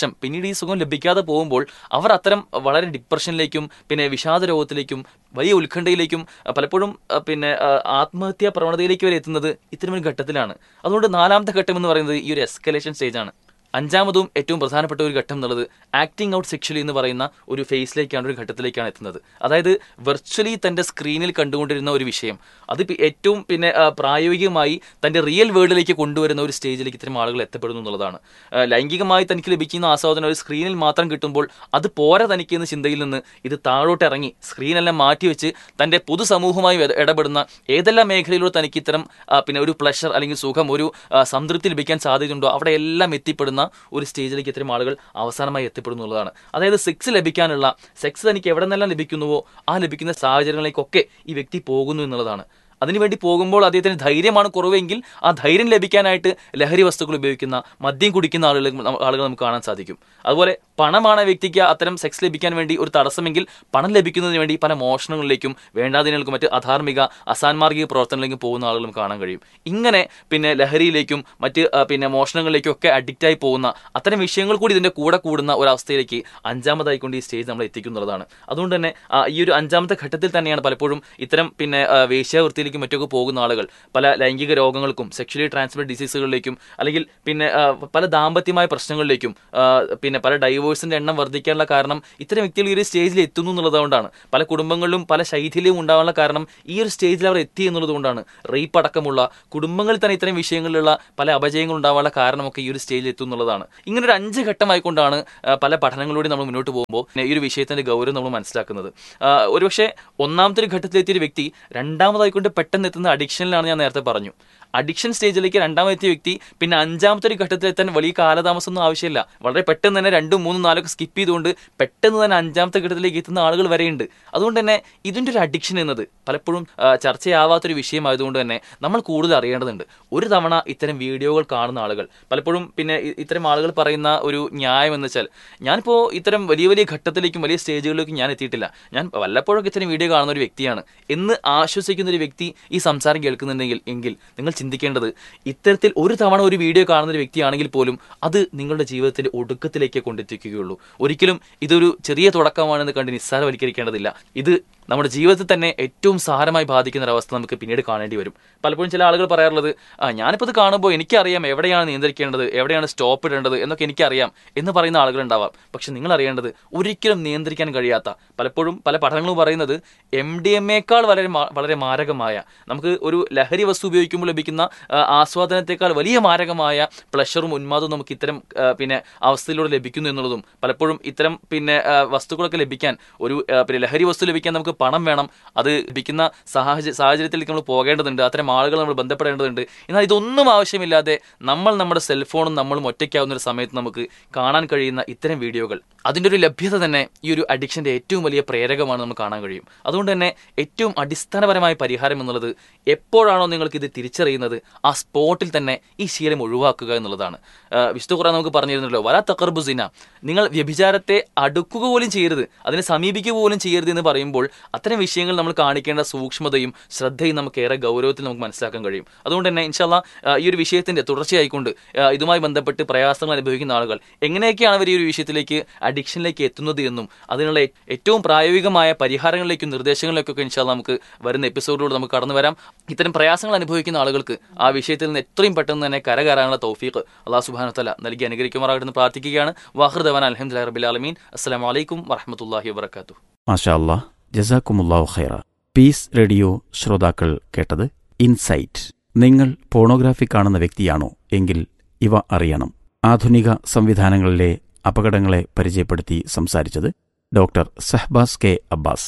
ശേഷം പിന്നീട് ഈ സുഖം ലഭിക്കാതെ പോകുമ്പോൾ അവർ അത്തരം വളരെ ഡിപ്രഷനിലേക്കും പിന്നെ വിഷാദ രോഗത്തിലേക്കും വലിയ ഉത്കണ്ഠയിലേക്കും അഹ് പലപ്പോഴും അഹ് പിന്നെ അഹ് ആത്മഹത്യാ പ്രവണതയിലേക്ക് വരെ എത്തുന്നത് ഇത്തരമൊരു ഘട്ടത്തിലാണ് അതുകൊണ്ട് നാലാമത്തെ ഘട്ടം എന്ന് പറയുന്നത് ഈ ഒരു എസ്കലേഷൻ സ്റ്റേജാണ് അഞ്ചാമതും ഏറ്റവും പ്രധാനപ്പെട്ട ഒരു ഘട്ടം എന്നുള്ളത് ആക്ടിംഗ് ഔട്ട് സെക്ഷലി എന്ന് പറയുന്ന ഒരു ഫേസിലേക്കാണ് ഒരു ഘട്ടത്തിലേക്കാണ് എത്തുന്നത് അതായത് വെർച്വലി തന്റെ സ്ക്രീനിൽ കണ്ടുകൊണ്ടിരുന്ന ഒരു വിഷയം അത് പി- ഏറ്റവും പിന്നെ ആ, പ്രായോഗികമായി തന്റെ റിയൽ വേൾഡിലേക്ക് കൊണ്ടുവരുന്ന ഒരു സ്റ്റേജിലേക്ക് ഇത്തരം ആളുകൾ എത്തപ്പെടുന്നു എന്നുള്ളതാണ് ആ, ലൈംഗികമായി തനിക്ക് ലഭിക്കുന്ന ആസ്വാദനം ഒരു സ്ക്രീനിൽ മാത്രം കിട്ടുമ്പോൾ അത് പോരാ തനിക്ക് എന്ന ചിന്തയിൽ നിന്ന് ഇത് താഴോട്ട് ഇറങ്ങി സ്ക്രീനെല്ലാം മാറ്റിവെച്ച് തന്റെ പൊതുസമൂഹവുമായി ഇട- ഇടപെടുന്ന ഏതെല്ലാം മേഖലയിലൂടെ തനിക്ക് ഇത്തരം ആ, പിന്നെ ഒരു പ്ലഷർ അല്ലെങ്കിൽ സുഖം ഒരു ആ, സംതൃപ്തി ലഭിക്കാൻ സാധ്യതയുണ്ടോ അവിടെ എല്ലാം എത്തിപ്പെടുന്ന ഒരു സ്റ്റേജിലേക്ക് ഇത്തരം ആളുകൾ അവസാനമായി എത്തിപ്പെടുന്നു എന്നുള്ളതാണ് അതായത് സെക്സ് ലഭിക്കാനുള്ള സെക്സ് തനിക്ക് എവിടെ നിന്നെല്ലാം ലഭിക്കുന്നുവോ ആ ലഭിക്കുന്ന സാഹചര്യങ്ങളിലേക്കൊക്കെ ഈ വ്യക്തി പോകുന്നു എന്നുള്ളതാണ് അതിനുവേണ്ടി പോകുമ്പോൾ അദ്ദേഹത്തിന് ധൈര്യമാണ് കുറവെങ്കിൽ ആ ധൈര്യം ലഭിക്കാനായിട്ട് ലഹരി വസ്തുക്കൾ ഉപയോഗിക്കുന്ന മദ്യം കുടിക്കുന്ന ആളുകൾ ആളുകൾ നമുക്ക് കാണാൻ സാധിക്കും അതുപോലെ പണമാണ് ആ വ്യക്തിക്ക് അത്തരം സെക്സ് ലഭിക്കാൻ വേണ്ടി ഒരു തടസ്സമെങ്കിൽ പണം ലഭിക്കുന്നതിന് വേണ്ടി പല മോഷണങ്ങളിലേക്കും വേണ്ടാതിനേക്കും മറ്റ് അധാർമിക അസാൻമാർഗിക പ്രവർത്തനങ്ങളിലേക്കും പോകുന്ന ആളുകൾ നമുക്ക് കാണാൻ കഴിയും ഇങ്ങനെ പിന്നെ ലഹരിയിലേക്കും മറ്റ് ആ, പിന്നെ മോഷണങ്ങളിലേക്കും ഒക്കെ അഡിക്റ്റ് ആയി പോകുന്ന അത്തരം വിഷയങ്ങൾ കൂടി ഇതിന്റെ കൂടെ കൂടുന്ന ഒരവസ്ഥയിലേക്ക് അഞ്ചാമതായിക്കൊണ്ട് ഈ സ്റ്റേജ് നമ്മൾ എത്തിക്കുന്നുള്ളതാണ് അതുകൊണ്ട് തന്നെ ആ, ഈ ഒരു അഞ്ചാമത്തെ ഘട്ടത്തിൽ തന്നെയാണ് പലപ്പോഴും ഇത്തരം പിന്നെ ആ, വേശ്യാവൃത്തിയിലേക്കും മറ്റൊക്കെ പോകുന്ന ആളുകൾ പല ലൈംഗിക രോഗങ്ങൾക്കും സെക്ഷലി ട്രാൻസ്മിറ്റ് ഡിസീസുകളിലേക്കും അല്ലെങ്കിൽ പിന്നെ ആ, പല ദാമ്പത്യമായ പ്രശ്നങ്ങളിലേക്കും ആ, പിന്നെ പല ഡൈവേഴ്സിന്റെ എണ്ണം വർദ്ധിക്കാനുള്ള കാരണം ഇത്തരം വ്യക്തികൾ ഈ ഒരു സ്റ്റേജിൽ എത്തുന്നു എന്നുള്ളതുകൊണ്ടാണ് പല കുടുംബങ്ങളിലും പല ശൈഥില്യവും ഉണ്ടാവാനുള്ള കാരണം ഈ ഒരു സ്റ്റേജിൽ അവർ എത്തി എന്നുള്ളത് കൊണ്ടാണ് റേപ്പ് അടക്കമുള്ള കുടുംബങ്ങളിൽ തന്നെ ഇത്തരം വിഷയങ്ങളിലുള്ള പല അപജയങ്ങൾ ഉണ്ടാവാനുള്ള കാരണമൊക്കെ ഈ ഒരു സ്റ്റേജിൽ എത്തും എന്നുള്ളതാണ് ഇങ്ങനെ ഒരു അഞ്ച് ഘട്ടമായിക്കൊണ്ടാണ് ആ, പല പഠനങ്ങളിലൂടെ നമ്മൾ മുന്നോട്ട് പോകുമ്പോൾ ഈ ഒരു വിഷയത്തിന്റെ ഗൗരവം നമ്മൾ മനസ്സിലാക്കുന്നത് ആ, ഒരുപക്ഷെ ഒന്നാമത്തെ ഒരു ഘട്ടത്തിലെത്തിയ ഒരു വ്യക്തി രണ്ടാമതായിക്കൊണ്ട് പെട്ടെന്ന് എത്തുന്ന അഡിക്ഷനിലാണ് ഞാൻ നേരത്തെ പറഞ്ഞു അഡിക്ഷൻ സ്റ്റേജിലേക്ക് രണ്ടാമതെത്തിയ വ്യക്തി പിന്നെ അഞ്ചാമത്തെ ഒരു ഘട്ടത്തിലെത്താൻ വലിയ കാലതാമസമൊന്നും ആവശ്യമില്ല വളരെ പെട്ടെന്ന് തന്നെ രണ്ടും മൂന്നും നാലൊക്കെ സ്കിപ്പ് ചെയ്തുകൊണ്ട് പെട്ടെന്ന് തന്നെ അഞ്ചാമത്തെ ഘട്ടത്തിലേക്ക് എത്തുന്ന ആളുകൾ വരെയുണ്ട് അതുകൊണ്ട് തന്നെ ഇതിന്റെ ഒരു അഡിക്ഷൻ എന്നത് പലപ്പോഴും ആ, ചർച്ചയാവാത്തൊരു വിഷയമായതുകൊണ്ട് തന്നെ നമ്മൾ കൂടുതൽ അറിയേണ്ടതുണ്ട് ഒരു തവണ ഇത്തരം വീഡിയോകൾ കാണുന്ന ആളുകൾ പലപ്പോഴും പിന്നെ ഇ- ഇത്തരം ആളുകൾ പറയുന്ന ഒരു ന്യായം എന്ന് വെച്ചാൽ ഞാനിപ്പോൾ ഇത്തരം വലിയ വലിയ ഘട്ടത്തിലേക്കും വലിയ സ്റ്റേജുകളിലേക്കും ഞാൻ എത്തിയിട്ടില്ല ഞാൻ വല്ലപ്പോഴൊക്കെ ഇത്തരം വീഡിയോ കാണുന്ന ഒരു വ്യക്തിയാണ് എന്ന് ആശ്വസിക്കുന്ന ഒരു വ്യക്തി ഈ സംസാരം കേൾക്കുന്നുണ്ടെങ്കിൽ എങ്കിൽ നിങ്ങൾ ചിന്തിക്കേണ്ടത് ഇത്തരത്തിൽ ഒരു തവണ ഒരു വീഡിയോ കാണുന്ന ഒരു വ്യക്തിയാണെങ്കിൽ പോലും അത് നിങ്ങളുടെ ജീവിതത്തിന്റെ ഒടുക്കത്തിലേക്ക് കൊണ്ടെത്തിക്കുകയുള്ളൂ ഒരിക്കലും ഇതൊരു ചെറിയ തുടക്കമാണെന്ന് കണ്ട് നിസ്സാരവൽക്കരിക്കേണ്ടതില്ല ഇത് നമ്മുടെ ജീവിതത്തിൽ തന്നെ ഏറ്റവും സാരമായി ബാധിക്കുന്ന ഒരു അവസ്ഥ നമുക്ക് പിന്നീട് കാണേണ്ടി വരും പലപ്പോഴും ചില ആളുകൾ പറയാറുള്ളത് ആ ഞാനിപ്പോൾ ഇത് കാണുമ്പോൾ എനിക്കറിയാം എവിടെയാണ് നിയന്ത്രിക്കേണ്ടത് എവിടെയാണ് സ്റ്റോപ്പ് ഇടേണ്ടത് എന്നൊക്കെ എനിക്കറിയാം എന്ന് പറയുന്ന ആളുകൾ ഉണ്ടാവാം പക്ഷെ നിങ്ങൾ അറിയേണ്ടത് ഒരിക്കലും നിയന്ത്രിക്കാൻ കഴിയാത്ത പലപ്പോഴും പല പഠനങ്ങളും പറയുന്നത് എം ഡി എമ്മേക്കാൾ വളരെ മാ- വളരെ മാരകമായ നമുക്ക് ഒരു ലഹരി വസ്തു ഉപയോഗിക്കുമ്പോൾ ലഭിക്കുന്ന ആ, ആസ്വാദനത്തെക്കാൾ വലിയ മാരകമായ പ്ലഷറും ഉന്മാദവും നമുക്ക് ഇത്തരം ആ, പിന്നെ അവസ്ഥയിലൂടെ ലഭിക്കുന്നു എന്നുള്ളതും പലപ്പോഴും ഇത്തരം പിന്നെ ആ, വസ്തുക്കളൊക്കെ ലഭിക്കാൻ ഒരു ആ, പിന്നെ ലഹരി വസ്തു ലഭിക്കാൻ നമുക്ക് പണം വേണം അത് ലഭിക്കുന്ന സാഹചര്യ സാഹചര്യത്തിലേക്ക് നമ്മൾ പോകേണ്ടതുണ്ട് അത്തരം ആളുകൾ നമ്മൾ ബന്ധപ്പെടേണ്ടതുണ്ട് എന്നാൽ ഇതൊന്നും ആവശ്യമില്ലാതെ നമ്മൾ നമ്മുടെ സെൽഫോണും നമ്മളും ഒറ്റയ്ക്കാവുന്ന ഒരു സമയത്ത് നമുക്ക് കാണാൻ കഴിയുന്ന ഇത്തരം വീഡിയോകൾ അതിൻ്റെ ഒരു ലഭ്യത തന്നെ ഈ ഒരു അഡിക്ഷന്റെ ഏറ്റവും വലിയ പ്രേരകമാണ് നമുക്ക് കാണാൻ കഴിയും അതുകൊണ്ട് തന്നെ ഏറ്റവും അടിസ്ഥാനപരമായ പരിഹാരം എന്നുള്ളത് എപ്പോഴാണോ നിങ്ങൾക്ക് ഇത് തിരിച്ചറിയുന്നത് ആ സ്പോട്ടിൽ തന്നെ ഈ ശീലം ഒഴിവാക്കുക എന്നുള്ളതാണ് ആ, വിശുദ്ധ ഖുറാൻ നമുക്ക് പറഞ്ഞിരുന്നല്ലോ വല തക്കർബുസിന നിങ്ങൾ വ്യഭിചാരത്തെ അടുക്കുക പോലും ചെയ്യരുത് അതിനെ സമീപിക്കുക പോലും ചെയ്യരുത് എന്ന് പറയുമ്പോൾ അത്തരം വിഷയങ്ങൾ നമ്മൾ കാണിക്കേണ്ട സൂക്ഷ്മതയും ശ്രദ്ധയും നമുക്ക് ഏറെ ഗൗരവത്തിൽ നമുക്ക് മനസ്സിലാക്കാൻ കഴിയും അതുകൊണ്ട് തന്നെ ഇൻഷാല്ല ഈ ഒരു വിഷയത്തിന്റെ തുടർച്ചയായിക്കൊണ്ട് ആ, ഇതുമായി ബന്ധപ്പെട്ട് പ്രയാസങ്ങൾ അനുഭവിക്കുന്ന ആളുകൾ എങ്ങനെയൊക്കെയാണ് അവർ ഈ ഒരു വിഷയത്തിലേക്ക് അഡിക്ഷനിലേക്ക് എത്തുന്നത് എന്നും അതിനുള്ള ഏ- ഏറ്റവും പ്രായോഗികമായ പരിഹാരങ്ങളിലേക്കും നിർദ്ദേശങ്ങളിലേക്കൊക്കെ ഇൻഷാല്ല നമുക്ക് വരുന്ന എപ്പിസോഡിലൂടെ നമുക്ക് കടന്നു വരാം ഇത്തരം പ്രയാസങ്ങൾ അനുഭവിക്കുന്ന ആളുകൾക്ക് ആ വിഷയത്തിൽ നിന്ന് എത്രയും പെട്ടെന്ന് തന്നെ കരകയറാനുള്ള തൗഫീഖ് അള്ളാഹു സുബാനു തല നൽകി അനുഗ്രഹിക്കുമാറാകട്ടെ എന്ന് പ്രാർത്ഥിക്കുകയാണ് വാഹൃദവൻ അലഹമുല്ലാ റബിൽ ആലമീൻ അസ്സാം വലൈക്കും വറഹമത്തല്ലാഹി വാബർക്കാത്തു
മാഷാ അല്ലാ ജസാക്കുമുല്ലാഹു ഖൈറ പീസ് റേഡിയോ ശ്രോതാക്കൾ കേട്ടത് ഇൻസൈറ്റ് നിങ്ങൾ പോണോഗ്രാഫി കാണുന്ന വ്യക്തിയാണോ എങ്കിൽ ഇവ അറിയണം ആധുനിക സംവിധാനങ്ങളിലെ അപകടങ്ങളെ പരിചയപ്പെടുത്തി സംസാരിച്ചത് doctor Sahbas K Abbas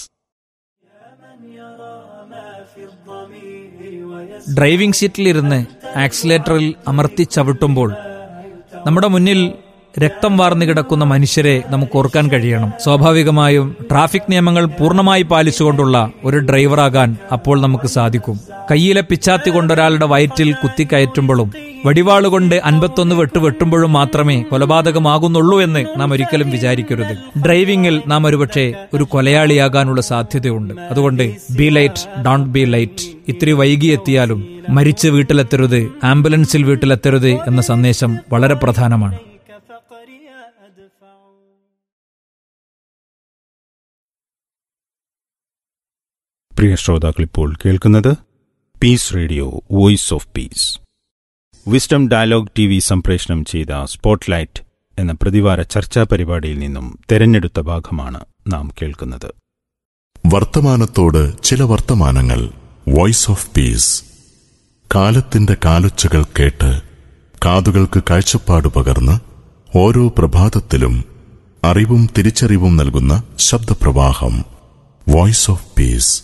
driving സീറ്റിലിരുന്ന് ആക്സിലേറ്ററിൽ അമർത്തി ചവിട്ടുമ്പോൾ നമ്മുടെ മുന്നിൽ രക്തം വാർന്നു കിടക്കുന്ന മനുഷ്യരെ നമുക്ക് ഓർക്കാൻ കഴിയണം സ്വാഭാവികമായും ട്രാഫിക് നിയമങ്ങൾ പൂർണ്ണമായി പാലിച്ചുകൊണ്ടുള്ള ഒരു ഡ്രൈവറാകാൻ അപ്പോൾ നമുക്ക് സാധിക്കും കയ്യിലെ പിച്ചാത്തി കൊണ്ടൊരാളുടെ വയറ്റിൽ കുത്തിക്കയറ്റുമ്പോഴും വടിവാളുകൊണ്ട് അൻപത്തൊന്ന് വെട്ട് വെട്ടുമ്പോഴും മാത്രമേ കൊലപാതകമാകുന്നുള്ളൂ എന്ന് നാം ഒരിക്കലും വിചാരിക്കരുത് ഡ്രൈവിംഗിൽ നാം ഒരുപക്ഷെ ഒരു കൊലയാളിയാകാനുള്ള സാധ്യതയുണ്ട് അതുകൊണ്ട് be late don't be late ഇത്തിരി വൈകിയെത്തിയാലും മരിച്ച് വീട്ടിലെത്തരുത് ആംബുലൻസിൽ വീട്ടിലെത്തരുത് എന്ന സന്ദേശം വളരെ പ്രധാനമാണ്
പ്രിയ ശ്രോതാക്കൾ ഇപ്പോൾ കേൾക്കുന്നത് peace radio voice of peace wisdom dialogue T V സംപ്രേഷണം ചെയ്ത സ്പോട്ട്ലൈറ്റ് എന്ന പ്രതിവാര ചർച്ചാ പരിപാടിയിൽ നിന്നും തെരഞ്ഞെടുത്ത ഭാഗമാണ് നാം കേൾക്കുന്നത്
വർത്തമാനത്തോട് ചില വർത്തമാനങ്ങൾ വോയിസ് ഓഫ് പീസ് കാലത്തിന്റെ കാലൊച്ചകൾ കേട്ട് കാതുകൾക്ക് കാഴ്ചപ്പാട് പകർന്ന് ഓരോ പ്രഭാതത്തിലും അറിവും തിരിച്ചറിവും നൽകുന്ന ശബ്ദപ്രവാഹം വോയിസ് ഓഫ് പീസ്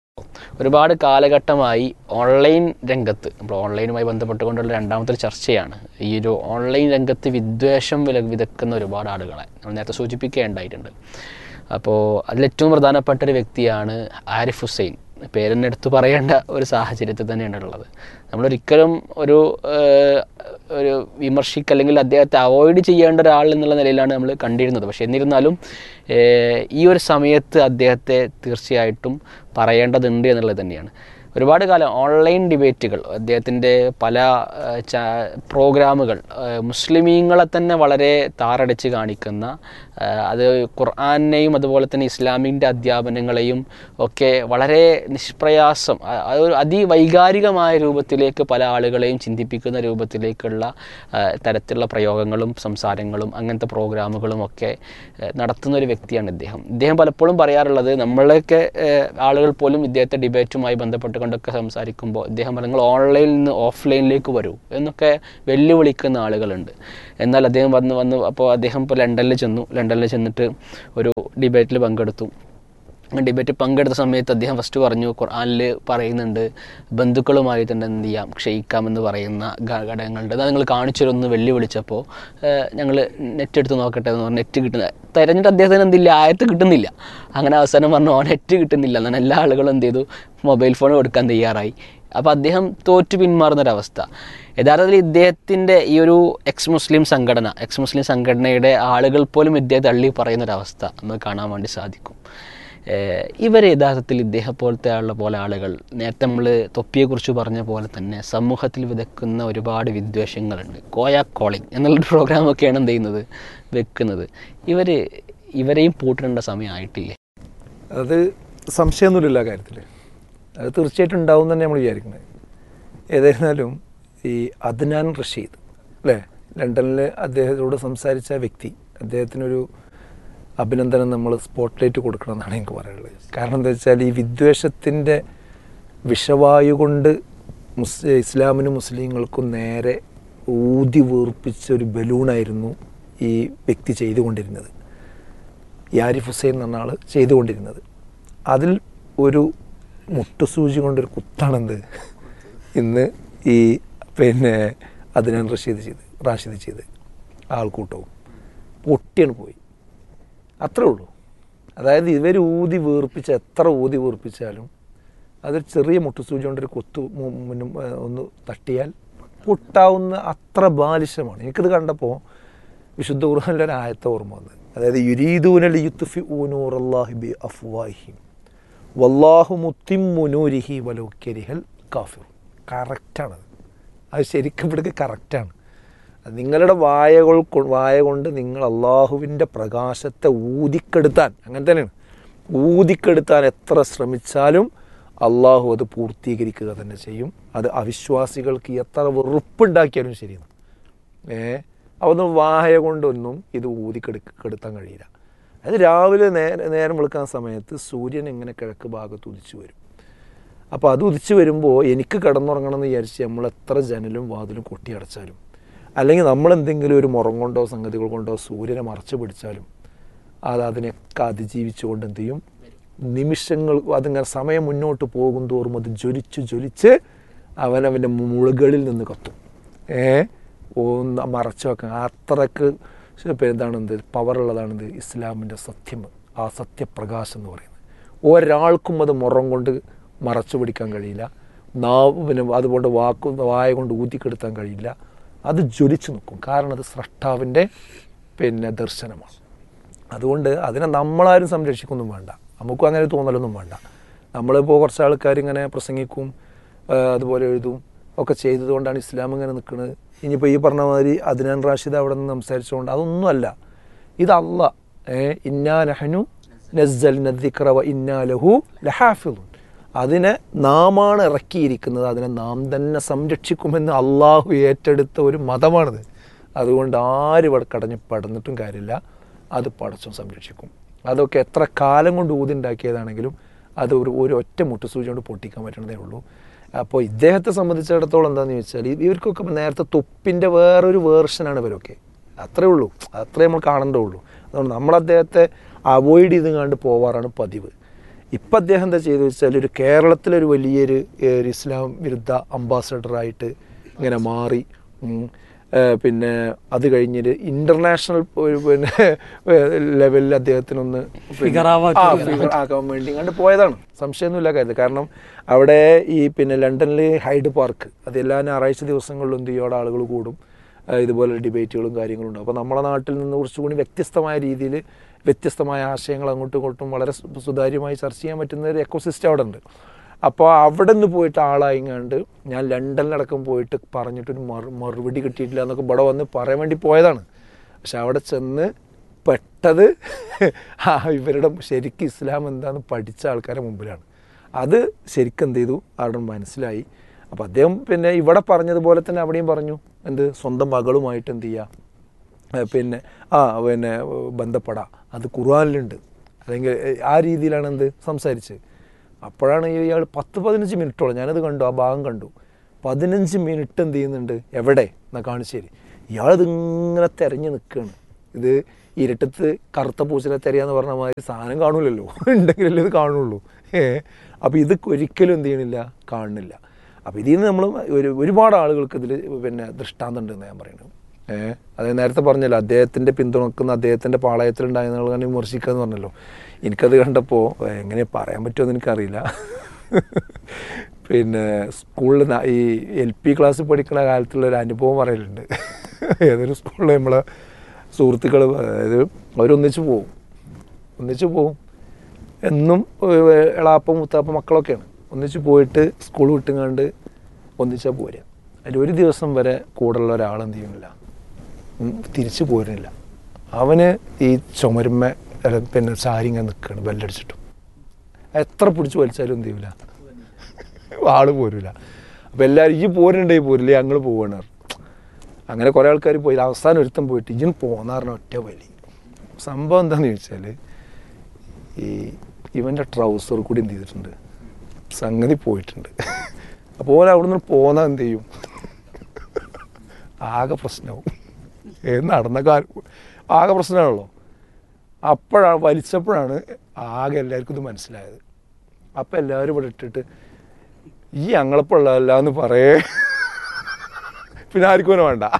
ഒരുപാട് കാലഘട്ടമായി ഓൺലൈൻ രംഗത്ത് നമ്മൾ ഓൺലൈനുമായി ബന്ധപ്പെട്ടുകൊണ്ടുള്ള രണ്ടാമത്തെ ഒരു ചർച്ചയാണ് ഈ ഒരു ഓൺലൈൻ രംഗത്ത് വിദ്വേഷം വില വിതക്കുന്ന ഒരുപാട് ആളുകളെ നമ്മൾ നേരത്തെ സൂചിപ്പിക്കുകയുണ്ടായിട്ടുണ്ട് അപ്പോൾ അതിലേറ്റവും പ്രധാനപ്പെട്ട ഒരു വ്യക്തിയാണ് ആരിഫ് ഹുസൈൻ പേരെന്നെ എടുത്തു പറയേണ്ട ഒരു സാഹചര്യത്തിൽ തന്നെയാണ് ഉള്ളത് നമ്മളൊരിക്കലും ഒരു ഏഹ്, ഒരു വിമർശിക്കുക അല്ലെങ്കിൽ അദ്ദേഹത്തെ അവോയ്ഡ് ചെയ്യേണ്ട ഒരാൾ എന്നുള്ള നിലയിലാണ് നമ്മൾ കണ്ടിരുന്നത് പക്ഷേ എന്നിരുന്നാലും ഏഹ്, ഈ ഒരു സമയത്ത് അദ്ദേഹത്തെ തീർച്ചയായിട്ടും പറയേണ്ടതുണ്ട് എന്നുള്ളത് തന്നെയാണ് ഒരുപാട് കാലം ഓൺലൈൻ ഡിബേറ്റുകൾ അദ്ദേഹത്തിൻ്റെ പല ഏഹ്, ചാ- പ്രോഗ്രാമുകൾ ഏഹ്, മുസ്ലിമീങ്ങളെ തന്നെ വളരെ താറടിച്ച് കാണിക്കുന്ന ഏഹ്, അത് ഖുർആാനെയും അതുപോലെ തന്നെ ഇസ്ലാമിൻ്റെ അധ്യാപനങ്ങളെയും ഒക്കെ വളരെ നിഷ്പ്രയാസം അ- അത് ഒരു അതിവൈകാരികമായ രൂപത്തിലേക്ക് പല ആളുകളെയും ചിന്തിപ്പിക്കുന്ന രൂപത്തിലേക്കുള്ള ഏഹ്, തരത്തിലുള്ള പ്രയോഗങ്ങളും സംസാരങ്ങളും അങ്ങനത്തെ പ്രോഗ്രാമുകളും ഒക്കെ ഏഹ്, നടത്തുന്ന ഒരു വ്യക്തിയാണ് ഇദ്ദേഹം ഇദ്ദേഹം പലപ്പോഴും പറയാറുള്ളത് നമ്മളൊക്കെ ഏഹ്, ആളുകൾ പോലും ഇദ്ദേഹത്തെ ഡിബേറ്റുമായി ബന്ധപ്പെട്ടുകൊണ്ടൊക്കെ സംസാരിക്കുമ്പോൾ ഇദ്ദേഹം പറയും, നിങ്ങൾ ഓൺലൈനിൽ നിന്ന് ഓഫ്ലൈനിലേക്ക് വരൂ എന്നൊക്കെ വെല്ലുവിളിക്കുന്ന ആളുകളുണ്ട് എന്നാൽ അദ്ദേഹം വന്ന് വന്ന് അപ്പോൾ അദ്ദേഹം ഇപ്പോൾ ലണ്ടനിൽ ചെന്നു ലണ്ടനിൽ ചെന്നിട്ട് ഒരു ഡിബേറ്റിൽ പങ്കെടുത്തു ഡിബേറ്റ് പങ്കെടുത്ത സമയത്ത് അദ്ദേഹം ഫസ്റ്റ് പറഞ്ഞു ഖുർആനിൽ പറയുന്നുണ്ട് ബന്ധുക്കളുമായി തന്നെ എന്ത് ചെയ്യാം ക്ഷയിക്കാമെന്ന് പറയുന്ന ഘ- ഘടകങ്ങളുണ്ട് അത് നിങ്ങൾ കാണിച്ചു തരുമെന്ന് വെല്ലുവിളിച്ചപ്പോൾ ഞങ്ങൾ നെറ്റ് എടുത്ത് നോക്കട്ടെ എന്ന് പറഞ്ഞ് നെറ്റ് കിട്ടുന്ന തിരഞ്ഞിട്ട് അദ്ദേഹത്തിന് എന്തില്ല ആയത്ത് കിട്ടുന്നില്ല അങ്ങനെ അവസാനം പറഞ്ഞു ഓ നെറ്റ് കിട്ടുന്നില്ല എന്നാണ് എല്ലാ ആളുകളും എന്ത് ചെയ്തു മൊബൈൽ ഫോൺ കൊടുക്കാൻ തയ്യാറായി അപ്പോൾ അദ്ദേഹം തോറ്റു പിന്മാറുന്നൊരവസ്ഥ യഥാർത്ഥത്തിൽ ഇദ്ദേഹത്തിൻ്റെ ഈ ഒരു എക്സ് മുസ്ലിം സംഘടന എക്സ് മുസ്ലിം സംഘടനയുടെ ആളുകൾ പോലും ഇദ്ദേഹത്തെ തള്ളി പറയുന്നൊരവസ്ഥ നമുക്ക് കാണാൻ വേണ്ടി സാധിക്കും ഏഹ് ഇവർ യഥാർത്ഥത്തിൽ ഇദ്ദേഹം പോലത്തെ ആളുടെ പോലെ ആളുകൾ നേരത്തെ നമ്മൾ തൊപ്പിയെക്കുറിച്ച് പറഞ്ഞ പോലെ തന്നെ സമൂഹത്തിൽ വിതക്കുന്ന ഒരുപാട് വിദ്വേഷങ്ങളുണ്ട് കോയ കോളിംഗ് എന്നുള്ളൊരു പ്രോഗ്രാമൊക്കെയാണ് എന്ത് ചെയ്യുന്നത് വെക്കുന്നത് ഇവർ ഇവരെയും പൂട്ടിടേണ്ട സമയമായിട്ടില്ലേ
അത് സംശയമൊന്നുമില്ല ആ കാര്യത്തിൽ അത് തീർച്ചയായിട്ടും ഉണ്ടാവും തന്നെ നമ്മൾ വിചാരിക്കുന്നത് ഏതായിരുന്നാലും ഈ അദ്നാൻ റഷീദ് അല്ലേ ലണ്ടനിൽ അദ്ദേഹത്തോട് സംസാരിച്ച വ്യക്തി അദ്ദേഹത്തിനൊരു അഭിനന്ദനം നമ്മൾ സ്പോട്ട്ലൈറ്റ് കൊടുക്കണം എന്നാണ് എനിക്ക് പറയാനുള്ളത് കാരണം എന്താ വെച്ചാൽ ഈ വിദ്വേഷത്തിൻ്റെ വിഷവായു കൊണ്ട് മുസ് ഇസ്ലാമിനും മുസ്ലിങ്ങൾക്കും നേരെ ഊതി വീർപ്പിച്ച ഒരു ബലൂണായിരുന്നു ഈ വ്യക്തി ചെയ്തുകൊണ്ടിരുന്നത് ഈ ആരിഫ് ഹുസൈൻ എന്ന ആൾ ചെയ്തുകൊണ്ടിരുന്നത് അതിൽ ഒരു മുട്ടുസൂചി കൊണ്ടൊരു കുത്താണെന്ത് ഇന്ന് ഈ പിന്നെ അതിനാൻ റഷീദ് ചെയ്ത് റാഷിദ് ചെയ്ത് ആൾക്കൂട്ടവും പൊട്ടിയാണ് പോയി അത്രേ ഉള്ളൂ അതായത് ഇവർ ഊതി വീർപ്പിച്ച എത്ര ഊതി വീർപ്പിച്ചാലും അതൊരു ചെറിയ മുട്ടുസൂചി കൊണ്ടൊരു കൊത്തു മു- മുന്നും ഏ, ഒന്ന് തട്ടിയാൽ പൊട്ടാവുന്ന അത്ര ബാലിശമാണ് എനിക്കിത് കണ്ടപ്പോൾ വിശുദ്ധ ഖുർആനിലെ ഒരു ആയത്തെ ഓർമ്മ വന്നത് അതായത് യുരീദൂനൽ യുത്ഫി ഊനൂറല്ലാഹി ബി അഫ്വാഹിം വല്ലാഹു മുത്തിമ്മു നൂരിഹി വലൗ കരിഹൽ കാഫിർ കറക്റ്റാണത് അത് ശരിക്കും ഇവിടേക്ക് കറക്റ്റാണ് അത് നിങ്ങളുടെ വായകൾ കൊ- വായ കൊണ്ട് നിങ്ങൾ അള്ളാഹുവിൻ്റെ പ്രകാശത്തെ ഊതിക്കെടുത്താൻ അങ്ങനെ തന്നെയാണ് ഊതിക്കെടുത്താൻ എത്ര ശ്രമിച്ചാലും അള്ളാഹു അത് പൂർത്തീകരിക്കുക തന്നെ ചെയ്യും അത് അവിശ്വാസികൾക്ക് എത്ര വെറുപ്പുണ്ടാക്കിയാലും ശരിയാണ് ഏ അതൊന്നും വായ കൊണ്ടൊന്നും ഇത് ഊതിക്കെടുക്കെടുത്താൻ കഴിയില്ല അത് രാവിലെ നേരെ നേരം വെളുക്കാൻ സമയത്ത് സൂര്യൻ ഇങ്ങനെ കിഴക്ക് ഭാഗത്ത് ഉദിച്ചു വരും അപ്പോൾ അത് ഉദിച്ചു വരുമ്പോൾ എനിക്ക് കിടന്നുറങ്ങണം എന്ന് വിചാരിച്ച് നമ്മൾ എത്ര ജനലും വാതിലും കൊട്ടിയടച്ചാലും അല്ലെങ്കിൽ നമ്മൾ എന്തെങ്കിലും ഒരു മുറം കൊണ്ടോ സംഗതികൾ കൊണ്ടോ സൂര്യനെ മറച്ചു പിടിച്ചാലും അത് അതിനെയൊക്കെ അതിജീവിച്ചുകൊണ്ട് എന്ത് ചെയ്യും നിമിഷങ്ങൾ അതിങ്ങനെ സമയം മുന്നോട്ട് പോകും തോറും അത് ജ്വലിച്ച് ജ്വലിച്ച് അവനവൻ്റെ മുളുകളിൽ നിന്ന് കത്തും ഏ ഒന്ന് മറച്ചു വെക്കാൻ അത്രക്ക് ഇപ്പം എന്താണ് എന്ത് പവറുള്ളതാണെന്ത് ഇസ്ലാമിൻ്റെ സത്യം ആ സത്യപ്രകാശം എന്ന് പറയുന്നത് ഒരാൾക്കും അത് മുറം കൊണ്ട് മറച്ചു പിടിക്കാൻ കഴിയില്ല നാവ് പിന്നെ അതുകൊണ്ട് വാക്കു വായ കൊണ്ട് ഊതിക്കെടുത്താൻ കഴിയില്ല അത് ജ്വലിച്ചു നിൽക്കും കാരണം അത് സ്രഷ്ടാവിൻ്റെ പിന്നെ ദർശനമാണ് അതുകൊണ്ട് അതിനെ നമ്മളാരും സംരക്ഷിക്കൊന്നും വേണ്ട നമുക്കും അങ്ങനെ തോന്നലൊന്നും വേണ്ട നമ്മളിപ്പോൾ കുറച്ച് ആൾക്കാർ ഇങ്ങനെ പ്രസംഗിക്കും ആ, അതുപോലെ എഴുതും ഒക്കെ ചെയ്തതുകൊണ്ടാണ് ഇസ്ലാം ഇങ്ങനെ നിൽക്കുന്നത് ഇനിയിപ്പോൾ ഈ പറഞ്ഞ മാതിരി അദ്നാൻ റാഷിദ് അവിടെ നിന്ന് സംസാരിച്ചുകൊണ്ട് അതൊന്നുമല്ല ഇത് അല്ല ഏ ഇന്നാ നഹനു നസ്സൽ നദിക്ര വ ഇന്നാ ലഹു ലഹാഫിദുൻ അതിനെ നാമാണ് ഇറക്കിയിരിക്കുന്നത് അതിനെ നാം തന്നെ സംരക്ഷിക്കുമെന്ന് അള്ളാഹു ഏറ്റെടുത്ത ഒരു മതമാണിത് അതുകൊണ്ട് ആരും ഇവിടെ കടഞ്ഞ് പടന്നിട്ടും കാര്യമില്ല അത് പടച്ചും സംരക്ഷിക്കും അതൊക്കെ എത്ര കാലം കൊണ്ട് ഊതുണ്ടാക്കിയതാണെങ്കിലും അത് ഒരു ഒരു ഒറ്റ മുട്ടുസൂചി കൊണ്ട് പൊട്ടിക്കാൻ പറ്റണതേ ഉള്ളൂ അപ്പോൾ ഇദ്ദേഹത്തെ സംബന്ധിച്ചിടത്തോളം എന്താണെന്ന് ചോദിച്ചാൽ ഈ- ഇവർക്കൊക്കെ ഇപ്പം നേരത്തെ തൊപ്പിൻ്റെ വേറൊരു വേർഷനാണ് ഇവരൊക്കെ അത്രേ ഉള്ളൂ അത്രേ നമ്മൾ കാണണ്ടേ ഉള്ളൂ അതുകൊണ്ട് നമ്മൾ അദ്ദേഹത്തെ അവോയ്ഡ് ചെയ്ത് കണ്ട് പോവാറാണ് പതിവ് ഇപ്പം അദ്ദേഹം എന്താ ചെയ്തു വെച്ചാൽ ഒരു കേരളത്തിലൊരു വലിയൊരു ഏഹ്, ഒരു ഇസ്ലാം വിരുദ്ധ അംബാസഡറായിട്ട് ഇങ്ങനെ മാറി ഉം. ഏഹ്, പിന്നെ അത് കഴിഞ്ഞിട്ട് ഇന്റർനാഷണൽ ഒരു പിന്നെ ലെവലിൽ അദ്ദേഹത്തിനൊന്ന് പിന്നെ- ആ, figure ആക്കാൻ വേണ്ടി കണ്ട് പോയതാണ് സംശയമൊന്നുമില്ല കാര്യത്തിൽ കാരണം അവിടെ ഈ പിന്നെ ലണ്ടനിൽ ഹൈഡ് പാർക്ക് അത് എല്ലാ ഞായറാഴ്ച ദിവസങ്ങളിലും എന്ത് ചെയ്യും അവിടെ ആളുകൾ കൂടും ആ, ഇതുപോലെ ഡിബേറ്റുകളും കാര്യങ്ങളും ഉണ്ടാവും അപ്പോൾ നമ്മുടെ നാട്ടിൽ നിന്ന് കുറച്ചുകൂടി വ്യത്യസ്തമായ രീതിയിൽ വ്യത്യസ്തമായ ആശയങ്ങൾ അങ്ങോട്ടും ഇങ്ങോട്ടും വളരെ സു- സുതാര്യമായി ചർച്ച ചെയ്യാൻ പറ്റുന്ന ഒരു എക്കോസിസ്റ്റം അവിടെ ഉണ്ട് അപ്പോൾ അവിടെ നിന്ന് പോയിട്ട് ആളായിങ്ങാണ്ട് ഞാൻ ലണ്ടനിലടക്കം പോയിട്ട് പറഞ്ഞിട്ടൊരു മറു മറുപടി കിട്ടിയിട്ടില്ല എന്നൊക്കെ ഇവിടെ വന്ന് പറയാൻ വേണ്ടി പോയതാണ് പക്ഷെ അവിടെ ചെന്ന് പെട്ടത് ആ ഇവരുടെ ശരിക്കും ഇസ്ലാം എന്താണെന്ന് പഠിച്ച ആൾക്കാരുടെ മുമ്പിലാണ് അത് ശരിക്കും എന്ത് ചെയ്തു അവിടെ മനസ്സിലായി അപ്പോൾ അദ്ദേഹം പിന്നെ ഇവിടെ പറഞ്ഞതുപോലെ തന്നെ അവിടെയും പറഞ്ഞു എന്ത് സ്വന്തം മകളുമായിട്ട് എന്ത് ചെയ്യുക ഏഹ് പിന്നെ ആ പിന്നെ ബന്ധപ്പെടാം അത് ഖുർആനിലുണ്ട് അല്ലെങ്കിൽ ഏഹ് ആ രീതിയിലാണ് എന്ത് സംസാരിച്ചത് അപ്പോഴാണ് ഇയാൾ പത്ത് പതിനഞ്ച് മിനിറ്റോളം ഞാനത് കണ്ടു ആ ഭാഗം കണ്ടു പതിനഞ്ച് മിനിറ്റ് എന്ത് ചെയ്യുന്നുണ്ട് എവിടെ എന്നാ കാണിച്ചേരി ഇയാളിത് ഇങ്ങനെ തെരഞ്ഞു നിൽക്കുകയാണ് ഇത് ഇരട്ടത്ത് കറുത്ത പൂച്ചനെ തെരയാന്ന് പറഞ്ഞ മാതിരി സാധനം കാണൂലല്ലോ ഉണ്ടെങ്കിലല്ലേ ഇത് കാണുള്ളൂ ഏ അപ്പോൾ ഇത് ഒരിക്കലും എന്ത് ചെയ്യണില്ല കാണുന്നില്ല അപ്പോൾ ഇതിൽ നിന്ന് നമ്മൾ ഒരു ഒരുപാട് ആളുകൾക്ക് ഇതിൽ പിന്നെ ദൃഷ്ടാന്തം ഉണ്ടെന്ന് ഞാൻ പറയുന്നത് ഏഹ് അത് നേരത്തെ പറഞ്ഞല്ലോ അദ്ദേഹത്തിൻ്റെ പിന്തുണക്കുന്ന അദ്ദേഹത്തിൻ്റെ പാളയത്തിലുണ്ടായിരുന്ന ആളുകളെ വിമർശിക്കുക എന്ന് പറഞ്ഞല്ലോ എനിക്കത് കണ്ടപ്പോൾ എങ്ങനെ പറയാൻ പറ്റുമെന്ന് എനിക്കറിയില്ല പിന്നെ സ്കൂളിൽ ന- ഈ എൽ പി ക്ലാസ്സിൽ പഠിക്കുന്ന കാലത്തുള്ള ഒരു അനുഭവം പറയലുണ്ട് ഏതൊരു സ്കൂളിൽ നമ്മളെ സുഹൃത്തുക്കൾ അതായത് അവരൊന്നിച്ച് പോവും ഒന്നിച്ച് പോവും എന്നും ഏഹ്, എളാപ്പ മുത്താപ്പ മക്കളൊക്കെയാണ് ഒന്നിച്ച് പോയിട്ട് സ്കൂൾ വിട്ടുങ്ങാണ്ട് ഒന്നിച്ചാൽ പോരുക അതിൽ ഒരു ദിവസം വരെ കൂടെയുള്ള ഒരാൾ എന്ത് ചെയ്യുന്നില്ല ഉം, തിരിച്ചു പോരുന്നില്ല അവന് ഈ ചുമരുമ്മ അല്ല, പിന്നെ ചാരിങ്ങ നിൽക്കുകയാണ് ബെല്ലടിച്ചിട്ടും എത്ര പിടിച്ച് വലിച്ചാലും എന്ത് ചെയ്യൂല ആള് പോരൂല അപ്പം എല്ലാവരും ഈ പോരുന്നുണ്ടെങ്കിൽ പോരില്ല ഞങ്ങൾ പോവാണ് പറഞ്ഞു. അങ്ങനെ കുറേ ആൾക്കാർ പോയി അവസാനം ഒരുത്തം പോയിട്ട് ഇജൻ പോന്ന പറഞ്ഞ ഒറ്റ വലി സംഭവം എന്താണെന്ന് ചോദിച്ചാൽ ഈ ഇവൻ്റെ ട്രൗസർ കൂടി എന്ത് ചെയ്തിട്ടുണ്ട് സംഗതി പോയിട്ടുണ്ട് അപ്പോൾ ഓൻ അവിടെ നിന്ന് പോന്നാൽ എന്ത് ചെയ്യും ആകെ പ്രശ്നവും ഏത് നടന്ന കാര്യം ആകെ പ്രശ്നമാണല്ലോ അപ്പോഴാണ് വലിച്ചപ്പോഴാണ് ആകെ എല്ലാവർക്കും ഇത് മനസ്സിലായത് അപ്പം എല്ലാവരും ഇവിടെ ഇട്ടിട്ട് ഈ ഞങ്ങളെപ്പോഴുള്ളതല്ല എന്ന് പറയേ പിന്നെ ആർക്കും അവനെ വേണ്ട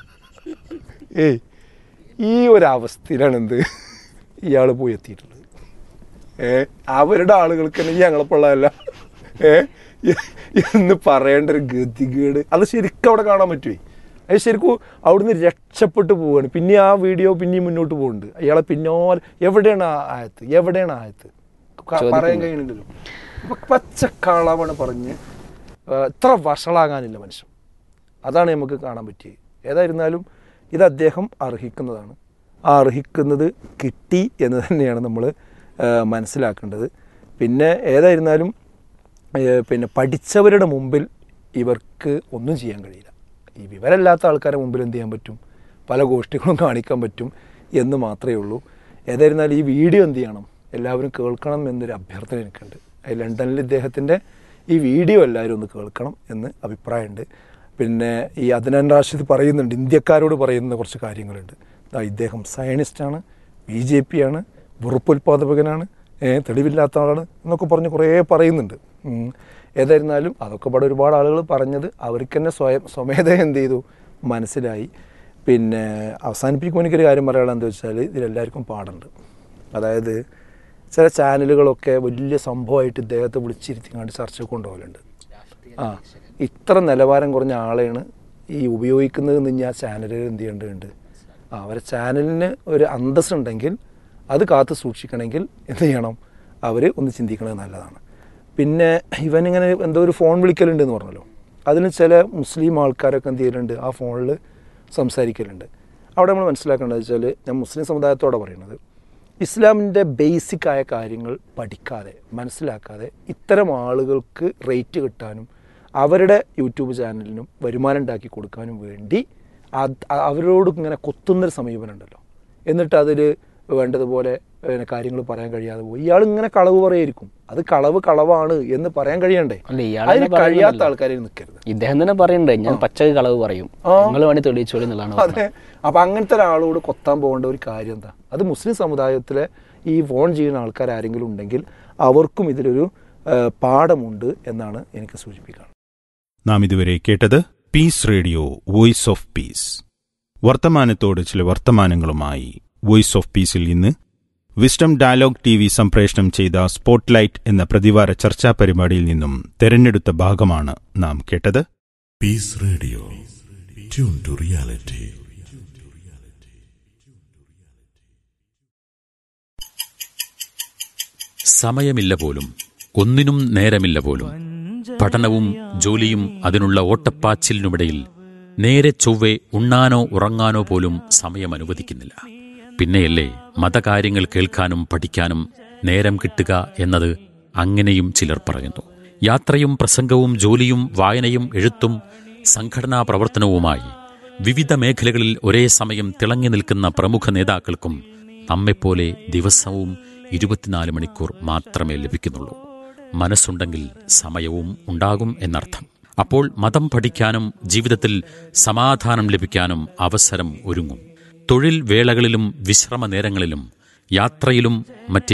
ഏയ് ഈ ഒരു അവസ്ഥയിലാണ് എന്ത് ഇയാൾ പോയി എത്തിയിട്ടുള്ളത് ഏ അവരുടെ ആളുകൾക്ക് തന്നെ ഈ ഞങ്ങളെപ്പോഴുള്ളതല്ല ഏ എന്ന് പറയേണ്ട ഒരു ഗതികേട് അത് ശരിക്കും അവിടെ കാണാൻ പറ്റുമേ അത് ശരിക്കും അവിടുന്ന് രക്ഷപ്പെട്ടു പോവുകയാണ് പിന്നെ ആ വീഡിയോ പിന്നെയും മുന്നോട്ട് പോകുന്നുണ്ട് അയാളെ പിന്നോലെ എവിടെയാണ് ആ ആയത്ത് എവിടെയാണ് ആയത്ത് ക- പറയാൻ കഴിയണില്ലല്ലോ അപ്പൊ പച്ചക്കളവാണ് പറഞ്ഞ് ആ, ഇത്ര വഷളാകാനില്ല മനുഷ്യൻ അതാണ് നമുക്ക് കാണാൻ പറ്റിയത് ഏതായിരുന്നാലും ഇത് അദ്ദേഹം അർഹിക്കുന്നതാണ് ആ അർഹിക്കുന്നത് കിട്ടി എന്ന് തന്നെയാണ് നമ്മൾ മനസ്സിലാക്കേണ്ടത് പിന്നെ ഏതായിരുന്നാലും ഏഹ് പിന്നെ പഠിച്ചവരുടെ മുമ്പിൽ ഇവർക്ക് ഒന്നും ചെയ്യാൻ കഴിയില്ല ഈ വിവരമില്ലാത്ത ആൾക്കാരെ മുമ്പിൽ എന്ത് ചെയ്യാൻ പറ്റും പല ഗോഷ്ഠികളും കാണിക്കാൻ പറ്റും എന്ന് മാത്രമേ ഉള്ളൂ ഏതായിരുന്നാലും ഈ വീഡിയോ എന്ത് ചെയ്യണം എല്ലാവരും കേൾക്കണം എന്നൊരു അഭ്യർത്ഥന എനിക്കുണ്ട് അത് ലണ്ടനിൽ ഇദ്ദേഹത്തിൻ്റെ ഈ വീഡിയോ എല്ലാവരും ഒന്ന് കേൾക്കണം എന്ന് അഭിപ്രായമുണ്ട് പിന്നെ ഈ അദ്നാൻ റാഷിദ് പറയുന്നുണ്ട് ഇന്ത്യക്കാരോട് പറയുന്ന കുറച്ച് കാര്യങ്ങളുണ്ട് ദാ ഇദ്ദേഹം സയനിസ്റ്റാണ് ബി ജെ പി ആണ് വെറുപ്പുൽപാദകനാണ് ഏ, തെളിവില്ലാത്ത ആളാണ് എന്നൊക്കെ പറഞ്ഞ് കുറേ പറയുന്നുണ്ട് ഉം. ഏതായിരുന്നാലും അതൊക്കെ ഇവിടെ ഒരുപാട് ആളുകൾ പറഞ്ഞത് അവർക്ക് തന്നെ സ്വയം സ്വമേധ എന്ത് ചെയ്തു മനസ്സിലായി പിന്നെ അവസാനിപ്പിക്കുമ്പോൾ എനിക്കൊരു കാര്യം പറയാനുള്ളത് എന്താ വെച്ചാൽ ഇതിലെല്ലാവർക്കും പാടുണ്ട് അതായത് ചില ചാനലുകളൊക്കെ വലിയ സംഭവമായിട്ട് ഇദ്ദേഹത്തെ വിളിച്ചിരുത്തിങ്ങാണ്ട് ചർച്ച കൊണ്ടുപോകലുണ്ട് ആ ഇത്ര നിലവാരം കുറഞ്ഞ ആളെയാണ് ഈ ഉപയോഗിക്കുന്നതെന്ന് ഇനി ആ ചാനലുകൾ എന്ത് ചെയ്യേണ്ടതുണ്ട് ആ അവരെ ചാനലിന് ഒരു അന്തസ് ഉണ്ടെങ്കിൽ അത് കാത്തു സൂക്ഷിക്കണമെങ്കിൽ എന്ത് ചെയ്യണം അവർ ഒന്ന് ചിന്തിക്കണത് നല്ലതാണ് പിന്നെ ഇവനിങ്ങനെ എന്തോ ഒരു ഫോൺ വിളിക്കലുണ്ട് എന്ന് പറഞ്ഞല്ലോ അതിന് ചില മുസ്ലിം ആൾക്കാരൊക്കെ എന്ത് ചെയ്യലുണ്ട് ആ ഫോണിൽ സംസാരിക്കലുണ്ട് അവിടെ നമ്മൾ മനസ്സിലാക്കേണ്ടത് വെച്ചാൽ ഞാൻ മുസ്ലിം സമുദായത്തോടെ പറയുന്നത് ഇസ്ലാമിൻ്റെ ബേസിക് ആയ കാര്യങ്ങൾ പഠിക്കാതെ മനസ്സിലാക്കാതെ ഇത്തരം ആളുകൾക്ക് റേറ്റ് കിട്ടാനും അവരുടെ യൂട്യൂബ് ചാനലിനും വരുമാനം ഉണ്ടാക്കി കൊടുക്കാനും വേണ്ടി അത് അവരോട് ഇങ്ങനെ കൊത്തുന്നൊരു സമീപനം ഉണ്ടല്ലോ എന്നിട്ട് അതിൽ വേണ്ടതുപോലെ പിന്നെ കാര്യങ്ങൾ പറയാൻ കഴിയാതെ പോയി ഇയാൾ ഇങ്ങനെ കളവ് പറയായിരിക്കും അത് കളവ് കളവാണ് എന്ന് പറയാൻ കഴിയണ്ടേ
അല്ല ഇയാൾ
അതിന്
തന്നെ
കഴിയാത്ത
പറയുന്നുണ്ടല്ലോ.
ആൾക്കാരെ നിൽക്കരുത്
ഇദ്ദേഹം തന്നെ പറയണ്ടേ ഞാൻ പച്ചക്ക് കളവ് പറയും
ആ.
നിങ്ങൾ വേണ്ടി തെളിയിച്ചോളി എന്നുള്ളതാണ് പറഞ്ഞത്.
അതെ അപ്പൊ അങ്ങനത്തെ ഒരാളോട് കൊത്താൻ പോകേണ്ട ഒരു കാര്യം എന്താ അത് മുസ്ലിം സമുദായത്തിലെ ഈ ഫോൺ ചെയ്യുന്ന ആൾക്കാർ ആരെങ്കിലും ഉണ്ടെങ്കിൽ അവർക്കും ഇതിലൊരു ആ, പാഠമുണ്ട് എന്നാണ് എനിക്ക് സൂചിപ്പിക്കുന്നത്
നാം ഇതുവരെ കേട്ടത് peace radio voice of peace വർത്തമാനത്തോട് ചില വർത്തമാനങ്ങളുമായി വോയിസ് ഓഫ് പീസിൽ ഇന്ന് വിസ്ഡം ഡയലോഗ് ടി വി സംപ്രേഷണം ചെയ്ത സ്പോട്ട്ലൈറ്റ് എന്ന പ്രതിവാര ചർച്ചാ പരിപാടിയിൽ നിന്നും തെരഞ്ഞെടുത്ത ഭാഗമാണ് നാം കേട്ടത്
Peace Radio. Tune to reality.
സമയമില്ല പോലും ഒന്നിനും നേരമില്ല പോലും പഠനവും ജോലിയും അതിനുള്ള ഓട്ടപ്പാച്ചിലിനുമിടയിൽ നേരെ ചൊവ്വെ ഉണ്ണാനോ ഉറങ്ങാനോ പോലും സമയം അനുവദിക്കുന്നില്ല പിന്നെയല്ലേ മതകാര്യങ്ങൾ കേൾക്കാനും പഠിക്കാനും നേരം കിട്ടുക എന്നത് അങ്ങനെയും ചിലർ പറയുന്നു യാത്രയും പ്രസംഗവും ജോലിയും വായനയും എഴുത്തും സംഘടനാ പ്രവർത്തനവുമായി വിവിധ മേഖലകളിൽ ഒരേ സമയം തിളങ്ങി നിൽക്കുന്ന പ്രമുഖ നേതാക്കൾക്കും നമ്മെപ്പോലെ ദിവസവും ഇരുപത്തിനാല് മണിക്കൂർ മാത്രമേ ലഭിക്കുന്നുള്ളൂ മനസ്സുണ്ടെങ്കിൽ സമയവും ഉണ്ടാകും എന്നർത്ഥം അപ്പോൾ മതം പഠിക്കാനും ജീവിതത്തിൽ സമാധാനം ലഭിക്കാനും അവസരം ഒരുങ്ങും തൊഴിൽ വേളകളിലും വിശ്രമ നേരങ്ങളിലും യാത്രയിലും മറ്റ്